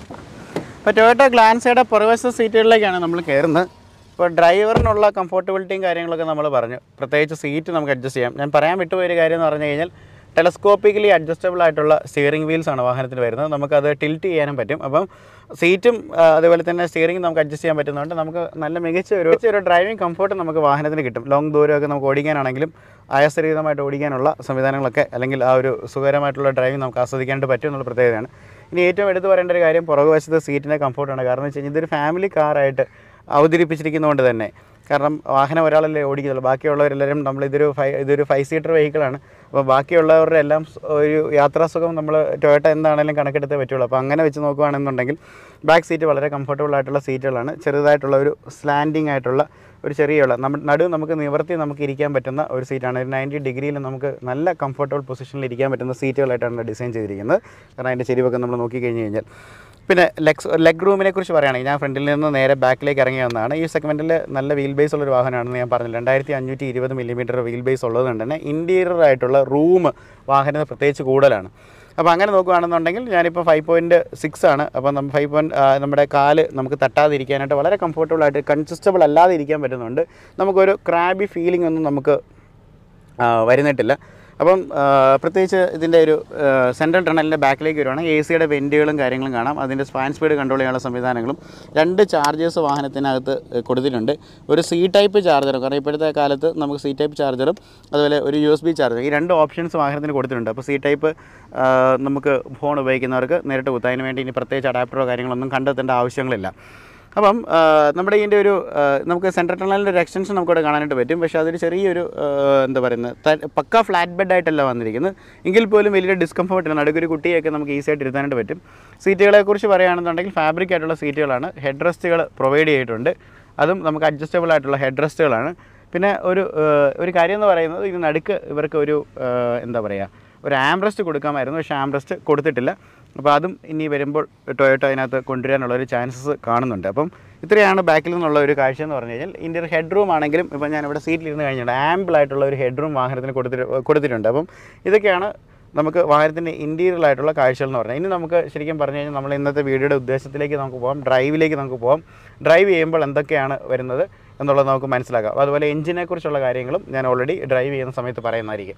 ഇപ്പോൾ ടൊയോട്ട ഗ്ലാൻസയുടെ പുറവശ സീറ്റുകളിലേക്കാണ് നമ്മൾ കയറുന്നത് ഇപ്പോൾ ഡ്രൈവറിനുള്ള കംഫർട്ടബിലിറ്റിയും കാര്യങ്ങളൊക്കെ നമ്മൾ പറഞ്ഞു പ്രത്യേകിച്ച് സീറ്റ് നമുക്ക് അഡ്ജസ്റ്റ് ചെയ്യാം ഞാൻ പറയാൻ വിട്ടുപോയൊരു കാര്യം എന്ന് പറഞ്ഞു കഴിഞ്ഞാൽ ടെലസ്കോപ്പിക്കലി അഡ്ജസ്റ്റബിൾ ആയിട്ടുള്ള സ്റ്റിയറിംഗ് വീൽസ് ആണ് വാഹനത്തിന് വരുന്നത് നമുക്കത് ടിൽറ്റ് ചെയ്യാനും പറ്റും അപ്പം സീറ്റും ആ, അതുപോലെ തന്നെ സ്റ്റിയറിംഗ് നമുക്ക് അഡ്ജസ്റ്റ് ചെയ്യാൻ പറ്റുന്നതുകൊണ്ട് നമുക്ക് നല്ല മികച്ച ഒരു മികച്ച ഒരു ഡ്രൈവിംഗ് കംഫർട്ട് നമുക്ക് വാഹനത്തിന് കിട്ടും ലോങ് ദൂരമൊക്കെ നമുക്ക് ഓടിക്കാനാണെങ്കിലും ആയാസരഹിതമായിട്ട് ഓടിക്കാനുള്ള സംവിധാനങ്ങളൊക്കെ അല്ലെങ്കിൽ ആ ഒരു സുഖകരമായിട്ടുള്ള ഡ്രൈവിംഗ് നമുക്ക് ആസ്വദിക്കാനായിട്ട് പറ്റും എന്നുള്ള പ്രത്യേകതയാണ് ഇനി ഏറ്റവും എടുത്തു പറയേണ്ട ഒരു കാര്യം പുറകുവശത്ത് സീറ്റിൻ്റെ കംഫർട്ടാണ് കാരണം എന്ന് വെച്ച് കഴിഞ്ഞാൽ ഇതൊരു ഫാമിലി കാറായിട്ട് അവതരിപ്പിച്ചിരിക്കുന്നതുകൊണ്ട് തന്നെ കാരണം വാഹനം ഒരാളല്ലേ ഓടിക്കുന്നുള്ളൂ ബാക്കിയുള്ളവരെല്ലാവരും നമ്മൾ ഇതൊരു ഫൈ ഇതൊരു ഫൈവ് സീറ്റർ വെഹിക്കിളാണ് അപ്പോൾ ബാക്കിയുള്ളവരുടെ എല്ലാം സ് ഒരു യാത്രാസുഖം നമ്മൾ ടൊയോട്ട എന്താണെങ്കിലും കണക്കെടുത്തേ പറ്റുള്ളൂ അപ്പോൾ അങ്ങനെ വെച്ച് നോക്കുകയാണെന്നുണ്ടെങ്കിൽ ബാക്ക് സീറ്റ് വളരെ കംഫർട്ടബിൾ ആയിട്ടുള്ള സീറ്റുകളാണ് ചെറുതായിട്ടുള്ള ഒരു സ്ലാൻഡിങ് ആയിട്ടുള്ള ഒരു ചെറിയുള്ള നമ്മൾ നടു നമുക്ക് നിവർത്തി നമുക്ക് ഇരിക്കാൻ പറ്റുന്ന ഒരു സീറ്റാണ് ഒരു നയൻറ്റി ഡിഗ്രിയിൽ നമുക്ക് നല്ല കംഫർട്ടബിൾ പൊസിഷനിൽ ഇരിക്കാൻ പറ്റുന്ന സീറ്റുകളായിട്ടാണ് ഡിസൈൻ ചെയ്തിരിക്കുന്നത് കാരണം അതിൻ്റെ ചെരിവൊക്കെ നമ്മൾ നോക്കിക്കഴിഞ്ഞ് കഴിഞ്ഞാൽ പിന്നെ ലെഗ്സ് ലെഗ് റൂമിനെ കുറിച്ച് പറയുകയാണെങ്കിൽ ഞാൻ ഫ്രണ്ടിൽ നിന്ന് നേരെ ബാക്കിലേക്ക് ഇറങ്ങി വന്നതാണ് ഈ സെഗ്മെൻറ്റിൽ നല്ല വീൽ ബേസ് ഉള്ളൊരു വാഹനമാണെന്ന് ഞാൻ പറഞ്ഞു രണ്ടായിരത്തി അഞ്ഞൂറ്റി ഇരുപത് മില്ലിമീറ്റർ വീൽ ബേസ് ഉള്ളതുകൊണ്ട് തന്നെ ഇൻറ്റീരിയർ ആയിട്ടുള്ള റൂം വാഹനത്തിന് പ്രത്യേകിച്ച് കൂടുതലാണ് അപ്പോൾ അങ്ങനെ നോക്കുകയാണെന്നുണ്ടെങ്കിൽ ഞാനിപ്പോൾ ഫൈവ് പോയിൻറ്റ് സിക്സ് ആണ് അപ്പോൾ നമ്മൾ ഫൈവ് പോയിൻറ്റ് നമ്മുടെ കാല് നമുക്ക് തട്ടാതിരിക്കാനായിട്ട് വളരെ കംഫർട്ടബിൾ ആയിട്ട് കൺസിസ്റ്റബിൾ അല്ലാതെ ഇരിക്കാൻ പറ്റുന്നുണ്ട് നമുക്കൊരു ക്രാബി ഫീലിംഗ് ഒന്നും നമുക്ക് ആ, വരുന്നിട്ടില്ല അപ്പം ആ, പ്രത്യേകിച്ച് ഇതിൻ്റെ ഒരു സെൻട്രൽ ടണലിൻ്റെ ബാക്കിലേക്ക് വരുവാണെങ്കിൽ എ സിയുടെ വെൻറ്റുകളും കാര്യങ്ങളും കാണാം അതിൻ്റെ സ്പാൻ സ്പീഡ് കൺട്രോൾ ചെയ്യാനുള്ള സംവിധാനങ്ങളും രണ്ട് ചാർജേഴ്സ് വാഹനത്തിനകത്ത് കൊടുത്തിട്ടുണ്ട് ഒരു സി ടൈപ്പ് ചാർജറും കാരണം ഇപ്പോഴത്തെ കാലത്ത് നമുക്ക് സി ടൈപ്പ് ചാർജറും അതുപോലെ ഒരു യു എസ് ബി ചാർജറും ഈ രണ്ട് ഓപ്ഷൻസ് വാഹനത്തിന് കൊടുത്തിട്ടുണ്ട് അപ്പോൾ സി ടൈപ്പ് നമുക്ക് ഫോൺ ഉപയോഗിക്കുന്നവർക്ക് നേരിട്ട് കുത്താൻ വേണ്ടി ഇനി പ്രത്യേകിച്ച് അഡാപ്റ്ററോ കാര്യങ്ങളൊന്നും കണ്ടെത്തേണ്ട ആവശ്യങ്ങളില്ല അപ്പം ആ, നമ്മുടെ ഇതിൻ്റെ ഒരു ആ, നമുക്ക് സെൻട്രൽ ടണലിൻ്റെ ഒരു എക്സ്റ്റൻഷൻ നമുക്കിവിടെ കാണാനായിട്ട് പറ്റും പക്ഷേ അതൊരു ചെറിയൊരു ആ, എന്താ പറയുന്നത് ത- പക്ക ഫ്ലാറ്റ് ബെഡ് ആയിട്ടല്ല വന്നിരിക്കുന്നത് എങ്കിൽ പോലും വലിയ ഡിസ്കംഫർട്ട് ഇല്ല നടുക്കൊരു കുട്ടിയൊക്കെ നമുക്ക് ഈസി ആയിട്ട് ഇരുത്താനായിട്ട് പറ്റും സീറ്റുകളെക്കുറിച്ച് പറയുകയാണെന്നുണ്ടെങ്കിൽ ഫാബ്രിക് ആയിട്ടുള്ള സീറ്റുകളാണ് ഹെഡ് റെസ്റ്റുകൾ പ്രൊവൈഡ് ചെയ്തിട്ടുണ്ട് അതും നമുക്ക് അഡ്ജസ്റ്റബിൾ ആയിട്ടുള്ള ഹെഡ് റെസ്റ്റുകളാണ് പിന്നെ ഒരു ആ, ഒരു കാര്യം എന്ന് പറയുന്നത് ഇത് നടുക്ക് ഇവർക്ക് ഒരു ആ, എന്താ പറയുക ഒരു ആംബ്രസ്റ്റ് കൊടുക്കാമായിരുന്നു പക്ഷേ ആംബ്രസ്റ്റ് കൊടുത്തിട്ടില്ല അപ്പോൾ അതും ഇനി വരുമ്പോൾ ടൊയോട്ടോ അതിനകത്ത് കൊണ്ടുവരാനുള്ള ഒരു ചാൻസസ് കാണുന്നുണ്ട് അപ്പം ഇത്രയാണ് ബാക്കിൽ നിന്നുള്ള ഒരു കാഴ്ച എന്ന് പറഞ്ഞു കഴിഞ്ഞാൽ ഇതിൻ്റെ ഒരു ഹെഡ് റൂം ആണെങ്കിലും ഇപ്പം ഞാൻ ഇവിടെ സീറ്റിലിരുന്ന് കഴിഞ്ഞിട്ടുണ്ട് ആംബിൾ ആയിട്ടുള്ള ഒരു ഹെഡ് റൂം വാഹനത്തിന് കൊടുത്തിട്ട് കൊടുത്തിട്ടുണ്ട് അപ്പം ഇതൊക്കെയാണ് നമുക്ക് വാഹനത്തിൻ്റെ ഇൻറ്റീരിയർ ആയിട്ടുള്ള കാഴ്ചകൾ എന്ന് പറഞ്ഞാൽ ഇനി നമുക്ക് ശരിക്കും പറഞ്ഞു കഴിഞ്ഞാൽ നമ്മൾ ഇന്നത്തെ വീഡിയോയുടെ ഉദ്ദേശത്തിലേക്ക് നമുക്ക് പോകാം ഡ്രൈവിലേക്ക് നമുക്ക് പോകാം ഡ്രൈവ് ചെയ്യുമ്പോൾ എന്തൊക്കെയാണ് വരുന്നത് എന്നുള്ളത് നമുക്ക് മനസ്സിലാക്കാം അതുപോലെ എഞ്ചിനെ കുറിച്ചുള്ള കാര്യങ്ങളും ഞാൻ ഓൾറെഡി ഡ്രൈവ് ചെയ്യുന്ന സമയത്ത് പറയുന്നതായിരിക്കും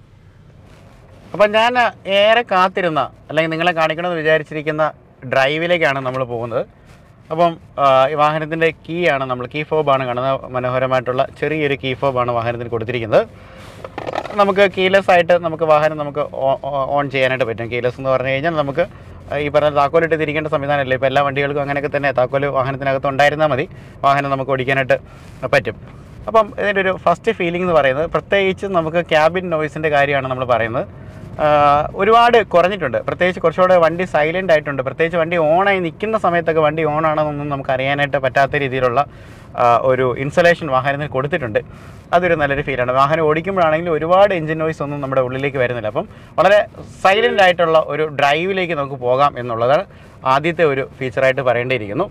അപ്പം ഞാൻ ഏറെ കാത്തിരുന്ന അല്ലെങ്കിൽ നിങ്ങളെ കാണിക്കണമെന്ന് വിചാരിച്ചിരിക്കുന്ന ഡ്രൈവിലേക്കാണ് നമ്മൾ പോകുന്നത് അപ്പം ആ, ഈ വാഹനത്തിൻ്റെ കീ ആണ് നമ്മൾ കീ ഫോബാണ് കാണുന്നത് മനോഹരമായിട്ടുള്ള ചെറിയൊരു കീ ഫോബാണ് വാഹനത്തിന് കൊടുത്തിരിക്കുന്നത് നമുക്ക് കീലെസ് ആയിട്ട് നമുക്ക് വാഹനം നമുക്ക് ഓ- ഓ- ഓൺ ചെയ്യാനായിട്ട് പറ്റും കീലെസ് എന്ന് പറഞ്ഞു കഴിഞ്ഞാൽ നമുക്ക് ഈ പറഞ്ഞ താക്കോലിട്ട് തിരിക്കേണ്ട സംവിധാനമല്ലേ ഇപ്പോൾ എല്ലാ വണ്ടികൾക്കും അങ്ങനെയൊക്കെ തന്നെ താക്കോല് വാഹനത്തിനകത്ത് ഉണ്ടായിരുന്നാൽ മതി വാഹനം നമുക്ക് ഓടിക്കാനായിട്ട് പറ്റും അപ്പം ഇതിൻ്റെ ഒരു ഫസ്റ്റ് ഫീലിംഗ് എന്ന് പറയുന്നത് പ്രത്യേകിച്ച് നമുക്ക് ക്യാബിൻ നോയ്സിൻ്റെ കാര്യമാണ് നമ്മൾ പറയുന്നത് ആഹ് ഒരുപാട് കുറഞ്ഞിട്ടുണ്ട് പ്രത്യേകിച്ച് കുറച്ചുകൂടെ വണ്ടി സൈലൻ്റ് ആയിട്ടുണ്ട് പ്രത്യേകിച്ച് വണ്ടി ഓണായി നിൽക്കുന്ന സമയത്തൊക്കെ വണ്ടി ഓൺ ആണെന്നൊന്നും നമുക്ക് അറിയാനായിട്ട് പറ്റാത്ത രീതിയിലുള്ള ആഹ് ഒരു ഇൻസലേഷൻ വാഹനത്തിന് കൊടുത്തിട്ടുണ്ട് അതൊരു നല്ലൊരു ഫീലാണ് വാഹനം ഓടിക്കുമ്പോഴാണെങ്കിലും ഒരുപാട് എഞ്ചിൻ നോയ്സ് ഒന്നും നമ്മുടെ ഉള്ളിലേക്ക് വരുന്നില്ല അപ്പം വളരെ സൈലൻ്റ് ആയിട്ടുള്ള ഒരു ഡ്രൈവിലേക്ക് നമുക്ക് പോകാം എന്നുള്ളതാണ് ആദ്യത്തെ ഒരു ഫീച്ചറായിട്ട് പറയേണ്ടിയിരിക്കുന്നു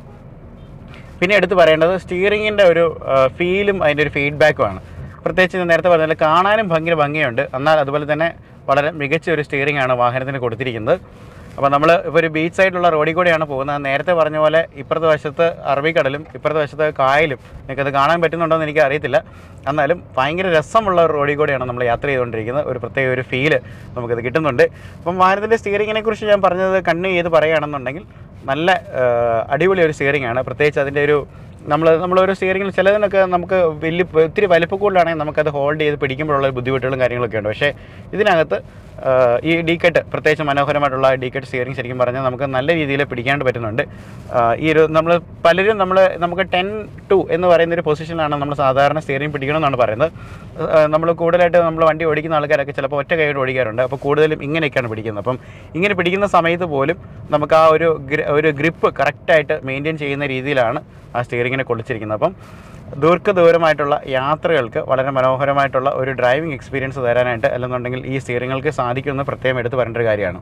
പിന്നെ എടുത്ത് പറയേണ്ടത് സ്റ്റിയറിങ്ങിൻ്റെ ഒരു ഫീലും അതിൻ്റെ ഒരു ഫീഡ്ബാക്കുമാണ് പ്രത്യേകിച്ച് ഞാൻ നേരത്തെ പറഞ്ഞാൽ കാണാനും ഭയങ്കര ഭംഗിയുണ്ട് എന്നാൽ അതുപോലെ തന്നെ വളരെ മികച്ച ഒരു സ്റ്റിയറിംഗ് ആണ് വാഹനത്തിന് കൊടുത്തിരിക്കുന്നത് അപ്പോൾ നമ്മൾ ഇപ്പോൾ ഒരു ബീച്ച് സൈഡിലുള്ള റോഡിൽ കൂടെയാണ് പോകുന്നത് നേരത്തെ പറഞ്ഞ പോലെ ഇപ്പുറത്തെ വശത്ത് അറബിക്കടലും ഇപ്പുറത്തെ വശത്ത് കായലും നിങ്ങൾക്കത് കാണാൻ പറ്റുന്നുണ്ടോ എന്ന് എനിക്ക് അറിയത്തില്ല എന്നാലും ഭയങ്കര രസമുള്ള ഒരു റോഡിൽ കൂടെയാണ് നമ്മൾ യാത്ര ചെയ്തുകൊണ്ടിരിക്കുന്നത് ഒരു പ്രത്യേക ഒരു ഫീല് നമുക്കത് കിട്ടുന്നുണ്ട് അപ്പം വാഹനത്തിൻ്റെ സ്റ്റിയറിങ്ങിനെ കുറിച്ച് ഞാൻ പറഞ്ഞത് കണ്ണ് ചെയ്ത് പറയുകയാണെന്നുണ്ടെങ്കിൽ നല്ല ആ, അടിപൊളി ഒരു സ്റ്റിയറിംഗ് ആണ് പ്രത്യേകിച്ച് അതിൻ്റെ ഒരു നമ്മൾ നമ്മളൊരു സ്റ്റിയറിംഗിൽ ചിലതിനൊക്കെ നമുക്ക് വലിയ ഒത്തിരി വലിപ്പക്കൂടുതലാണെങ്കിൽ നമുക്കത് ഹോൾഡ് ചെയ്ത് പിടിക്കുമ്പോഴുള്ള ബുദ്ധിമുട്ടുകളും കാര്യങ്ങളൊക്കെ ഉണ്ട് പക്ഷേ ഇതിനകത്ത് ആ, ഈ ഡീക്കറ്റ് പ്രത്യേകിച്ച് മനോഹരമായിട്ടുള്ള ഡീക്കറ്റ് സ്റ്റിയറിംഗ് ശരിക്കും പറഞ്ഞാൽ നമുക്ക് നല്ല രീതിയിൽ പിടിക്കാണ്ട് പറ്റുന്നുണ്ട് ആ, ഈ ഒരു നമ്മൾ പലരും നമ്മൾ നമുക്ക് ടെൻ ടു എന്ന് പറയുന്ന ഒരു പൊസിഷനിലാണ് നമ്മൾ സാധാരണ സ്റ്റിയറിംഗ് പിടിക്കണമെന്നാണ് പറയുന്നത് നമ്മൾ കൂടുതലായിട്ട് നമ്മൾ വണ്ടി ഓടിക്കുന്ന ആൾക്കാരൊക്കെ ചിലപ്പോൾ ഒറ്റ കൈയോട് ഓടിക്കാറുണ്ട് അപ്പോൾ കൂടുതലും ഇങ്ങനെയൊക്കെയാണ് പിടിക്കുന്നത് അപ്പം ഇങ്ങനെ പിടിക്കുന്ന സമയത്ത് പോലും നമുക്ക് ആ ഒരു ഗ്രി- ഒരു ഗ്രിപ്പ് കറക്റ്റായിട്ട് മെയിൻറ്റെയിൻ ചെയ്യുന്ന രീതിയിലാണ് ആ സ്റ്റിയറിങ്ങിനെ കൊള്ളിച്ചിരിക്കുന്നത് അപ്പം ദീർഘദൂരമായിട്ടുള്ള യാത്രകൾക്ക് വളരെ മനോഹരമായിട്ടുള്ള ഒരു ഡ്രൈവിംഗ് എക്സ്പീരിയൻസ് തരാനായിട്ട് അല്ലെന്നുണ്ടെങ്കിൽ ഈ സ്റ്റിയറിങ്ങൾക്ക് സാധിക്കുമെന്ന് പ്രത്യേകം എടുത്ത് പറയേണ്ട ഒരു കാര്യമാണ്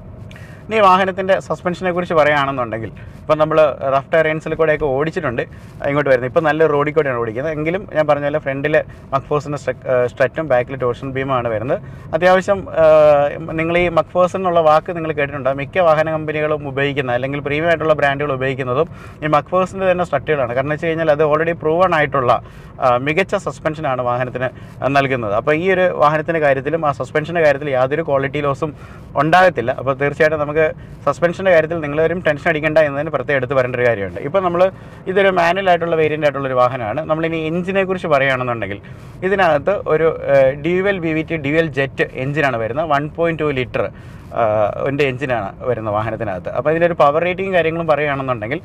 ഇനി വാഹനത്തിൻ്റെ സസ്പെൻഷനെ കുറിച്ച് പറയുകയാണെന്നുണ്ടെങ്കിൽ ഇപ്പം നമ്മൾ റഫ് ടെറൈൻസിൽ കൂടെയൊക്കെ ഓടിച്ചിട്ടുണ്ട് ഇങ്ങോട്ട് വരുന്നത് ഇപ്പം നല്ല റോഡിൽ കൂടെയാണ് ഓടിക്കുന്നത് എങ്കിലും ഞാൻ പറഞ്ഞ പോലെ ഫ്രണ്ടിൽ മക്ഫോസിൻ്റെ സ്ട്രറ്റും ബാക്കിൽ ടോർഷൻ ബീമാണ് വരുന്നത് അത്യാവശ്യം നിങ്ങൾ ഈ മക്ഫോസൺ എന്നുള്ള വാക്ക് നിങ്ങൾ കേട്ടിട്ടുണ്ട് മിക്ക വാഹന കമ്പനികളും ഉപയോഗിക്കുന്ന അല്ലെങ്കിൽ പ്രീമിയം ആയിട്ടുള്ള ബ്രാൻഡുകൾ ഉപയോഗിക്കുന്നതും ഈ മക്ഫോസിൻ്റെ തന്നെ സ്ട്രറ്റുകളാണ് കാരണം വെച്ച് കഴിഞ്ഞാൽ അത് ഓൾറെഡി പ്രൂവൺ ആയിട്ടുള്ള ആ, മികച്ച സസ്പെൻഷനാണ് വാഹനത്തിന് നൽകുന്നത് അപ്പോൾ ഈ ഒരു വാഹനത്തിൻ്റെ കാര്യത്തിലും ആ സസ്പെൻഷൻ്റെ കാര്യത്തിൽ യാതൊരു ക്വാളിറ്റി ലോസും ഉണ്ടാകത്തില്ല അപ്പോൾ തീർച്ചയായിട്ടും നമുക്ക് സസ്പെൻഷൻ്റെ കാര്യത്തിൽ നിങ്ങളൊരും ടെൻഷൻ അടിക്കേണ്ട എന്നതിന് പ്രത്യേകം എടുത്ത് പറയേണ്ട ഒരു കാര്യമുണ്ട് ഇപ്പോൾ നമ്മൾ ഇതൊരു മാനുവൽ ആയിട്ടുള്ള വേരിയൻ്റ് ആയിട്ടുള്ള ഒരു വാഹനമാണ് നമ്മളിനി എഞ്ചിനെ കുറിച്ച് പറയുകയാണെന്നുണ്ടെങ്കിൽ ഇതിനകത്ത് ഒരു dual V V T dual jet എഞ്ചിനാണ് വരുന്നത് വൺ പോയിൻറ്റ് ടു ലിറ്റർ എൻ്റെ എഞ്ചിനാണ് വരുന്നത് വാഹനത്തിനകത്ത് അപ്പോൾ ഇതിൻ്റെ പവർ റേറ്റിംഗ് കാര്യങ്ങളും പറയുകയാണെന്നുണ്ടെങ്കിൽ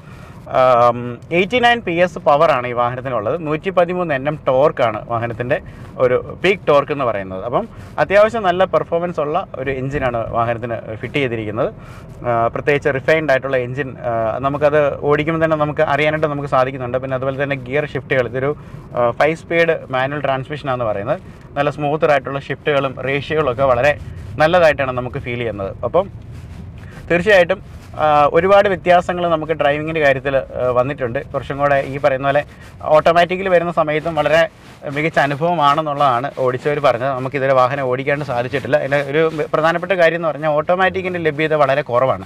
എയ്റ്റി നയൻ പി എസ് പവറാണ് ഈ വാഹനത്തിനുള്ളത് നൂറ്റി പതിമൂന്ന് എൻ എം ടോർക്കാണ് വാഹനത്തിൻ്റെ ഒരു പീക്ക് ടോർക്ക് എന്ന് പറയുന്നത് അപ്പം അത്യാവശ്യം നല്ല പെർഫോമൻസ് ഉള്ള ഒരു എഞ്ചിനാണ് വാഹനത്തിന് ഫിറ്റ് ചെയ്തിരിക്കുന്നത് ആ, പ്രത്യേകിച്ച് റിഫൈൻഡ് ആയിട്ടുള്ള എഞ്ചിൻ നമുക്കത് ഓടിക്കുമ്പോൾ തന്നെ നമുക്ക് അറിയാനായിട്ട് നമുക്ക് സാധിക്കുന്നുണ്ട് പിന്നെ അതുപോലെ തന്നെ ഗിയർ ഷിഫ്റ്റുകൾ ഇതൊരു ഫൈവ് സ്പീഡ് മാനുവൽ ട്രാൻസ്മിഷനാണെന്ന് പറയുന്നത് നല്ല സ്മൂത്തർ ആയിട്ടുള്ള ഷിഫ്റ്റുകളും റേഷ്യോകളും ഒക്കെ വളരെ നല്ലതായിട്ടാണ് നമുക്ക് ഫീൽ ചെയ്യുന്നത് അപ്പം തീർച്ചയായിട്ടും ആ, ഒരുപാട് വ്യത്യാസങ്ങൾ നമുക്ക് ഡ്രൈവിങ്ങിൻ്റെ കാര്യത്തിൽ വന്നിട്ടുണ്ട് കുറച്ചും കൂടെ ഈ പറയുന്ന പോലെ ഓട്ടോമാറ്റിക്കലി വരുന്ന സമയത്തും വളരെ മികച്ച അനുഭവമാണെന്നുള്ളതാണ് ഓടിച്ചവർ പറഞ്ഞത് നമുക്ക് ഇതുവരെ വാഹനം ഓടിക്കാണ്ട് സാധിച്ചിട്ടില്ല അതിൻ്റെ ഒരു പ്രധാനപ്പെട്ട കാര്യം എന്ന് പറഞ്ഞാൽ ഓട്ടോമാറ്റിക്കിൻ്റെ ലഭ്യത വളരെ കുറവാണ്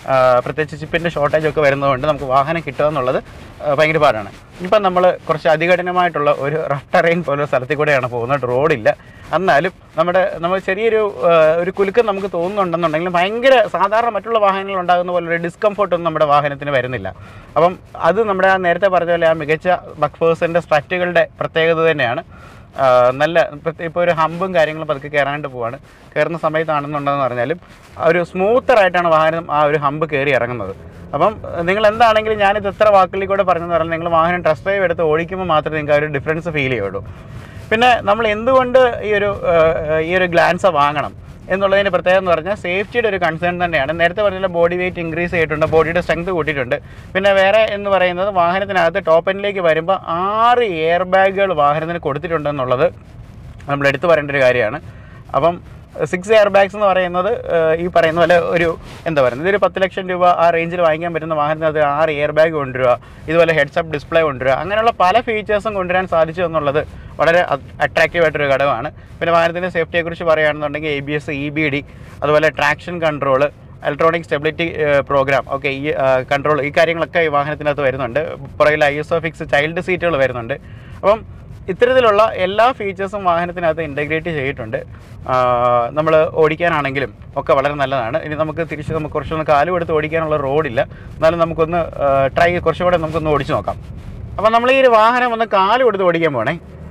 ആ, പ്രത്യേകിച്ച് ചിപ്പിൻ്റെ ഷോർട്ടേജ് ഒക്കെ വരുന്നതുകൊണ്ട് നമുക്ക് വാഹനം കിട്ടുക എന്നുള്ളത് ആ, ഭയങ്കര പാടാണ് ഇപ്പം നമ്മൾ കുറച്ച് അതികഠിനമായിട്ടുള്ള ഒരു റഫ് ടെറൈൻ പോലുള്ള സ്ഥലത്തിൽ കൂടെയാണ് പോകുന്നത് റോഡില്ല എന്നാലും നമ്മുടെ നമ്മൾ ചെറിയൊരു ആ, ഒരു കുലുക്കം നമുക്ക് തോന്നുന്നുണ്ടെന്നുണ്ടെങ്കിലും ഭയങ്കര സാധാരണ മറ്റുള്ള വാഹനങ്ങൾ ഉണ്ടാകുന്ന പോലെ ഒരു ഡിസ്കംഫർട്ട് ഒന്നും നമ്മുടെ വാഹനത്തിന് വരുന്നില്ല അപ്പം അത് നമ്മുടെ ആ നേരത്തെ പറഞ്ഞ പോലെ ആ മികച്ച ബക്ഫേഴ്സിൻ്റെ സ്ട്രറ്റുകളുടെ പ്രത്യേകത തന്നെയാണ് ആ, നല്ല ഇപ്പോൾ ഒരു ഹമ്പും കാര്യങ്ങളും പതുക്കെ കയറാണ്ട് പോവാണ് കയറുന്ന സമയത്താണെന്നുണ്ടെന്ന് പറഞ്ഞാലും ആ ഒരു സ്മൂത്തറായിട്ടാണ് വാഹനം ആ ഒരു ഹമ്പ് കയറി ഇറങ്ങുന്നത് അപ്പം നിങ്ങൾ എന്താണെങ്കിലും ഞാനിത് എത്ര വാക്കുകളിൽ കൂടെ പറഞ്ഞെന്ന് പറഞ്ഞാൽ നിങ്ങൾ വാഹനം ടെസ്റ്റ് ഡ്രൈവ് എടുത്ത് ഓടിക്കുമ്പോൾ മാത്രമേ നിങ്ങൾക്ക് ആ ഒരു ഡിഫറൻസ് ഫീൽ ചെയ്യുള്ളൂ പിന്നെ നമ്മൾ എന്തുകൊണ്ട് ഈ ഒരു ആ, ഈ ഒരു ഗ്ലാൻസ് വാങ്ങണം എന്നുള്ളതിന് പ്രത്യേകത എന്ന് പറഞ്ഞാൽ സേഫ്റ്റിയുടെ ഒരു കൺസേൺ തന്നെയാണ് നേരത്തെ പറഞ്ഞ ബോഡി വെയിറ്റ് ഇൻക്രീസ് ചെയ്തിട്ടുണ്ട് ബോഡിയുടെ സ്ട്രെങ്ത് കൂട്ടിയിട്ടുണ്ട് പിന്നെ വേറെ എന്ന് പറയുന്നത് വാഹനത്തിനകത്ത് ടോപ്പ് എൻഡിലേക്ക് വരുമ്പോൾ ആറ് എയർ ബാഗുകൾ വാഹനത്തിന് കൊടുത്തിട്ടുണ്ടെന്നുള്ളത് നമ്മൾ എടുത്തു പറയേണ്ട ഒരു കാര്യമാണ് അപ്പം സിക്സ് എയർ ബാഗ്സ് എന്ന് പറയുന്നത് ഏഹ്, ഈ പറയുന്ന പോലെ ഒരു എന്താ പറയുന്നത് ഇതൊരു പത്ത് ലക്ഷം രൂപ ആ റേഞ്ചിൽ വാങ്ങിക്കാൻ പറ്റുന്ന വാഹനത്തിനകത്ത് ആറ് എയർ ബാഗ് കൊണ്ടുവരിക ഇതുപോലെ ഹെഡ്സപ്പ് ഡിസ്പ്ലേ കൊണ്ടുവരിക അങ്ങനെയുള്ള പല ഫീച്ചേഴ്സും കൊണ്ടുവരാൻ സാധിച്ചു എന്നുള്ളത് വളരെ അട്രാക്റ്റീവ് ആയിട്ടൊരു ഘടകമാണ് പിന്നെ വാഹനത്തിൻ്റെ സേഫ്റ്റിയെക്കുറിച്ച് പറയുകയാണെന്നുണ്ടെങ്കിൽ A B S E B D അതുപോലെ traction control electronic stability program okay ഈ കൺട്രോൾ ഈ കാര്യങ്ങളൊക്കെ ഈ വാഹനത്തിനകത്ത് വരുന്നുണ്ട് പുറകിൽ I S O fix child സീറ്റുകൾ വരുന്നുണ്ട് അപ്പം ഇത്തരത്തിലുള്ള എല്ലാ ഫീച്ചേഴ്സും വാഹനത്തിനകത്ത് ഇൻ്റഗ്രേറ്റ് ചെയ്തിട്ടുണ്ട് നമ്മൾ ഓടിക്കാനാണെങ്കിലും ഒക്കെ വളരെ നല്ലതാണ് ഇനി നമുക്ക് തിരിച്ച് നമുക്ക് കുറച്ചൊന്ന് കാലും എടുത്ത് ഓടിക്കാനുള്ള റോഡില്ല എന്നാലും നമുക്കൊന്ന് ട്രൈ കുറച്ചുകൂടെ നമുക്കൊന്ന് ഓടിച്ചു നോക്കാം അപ്പം നമ്മൾ ഈ ഒരു വാഹനം ഒന്ന് കാലും എടുത്ത് ഓടിക്കാൻ പോണേ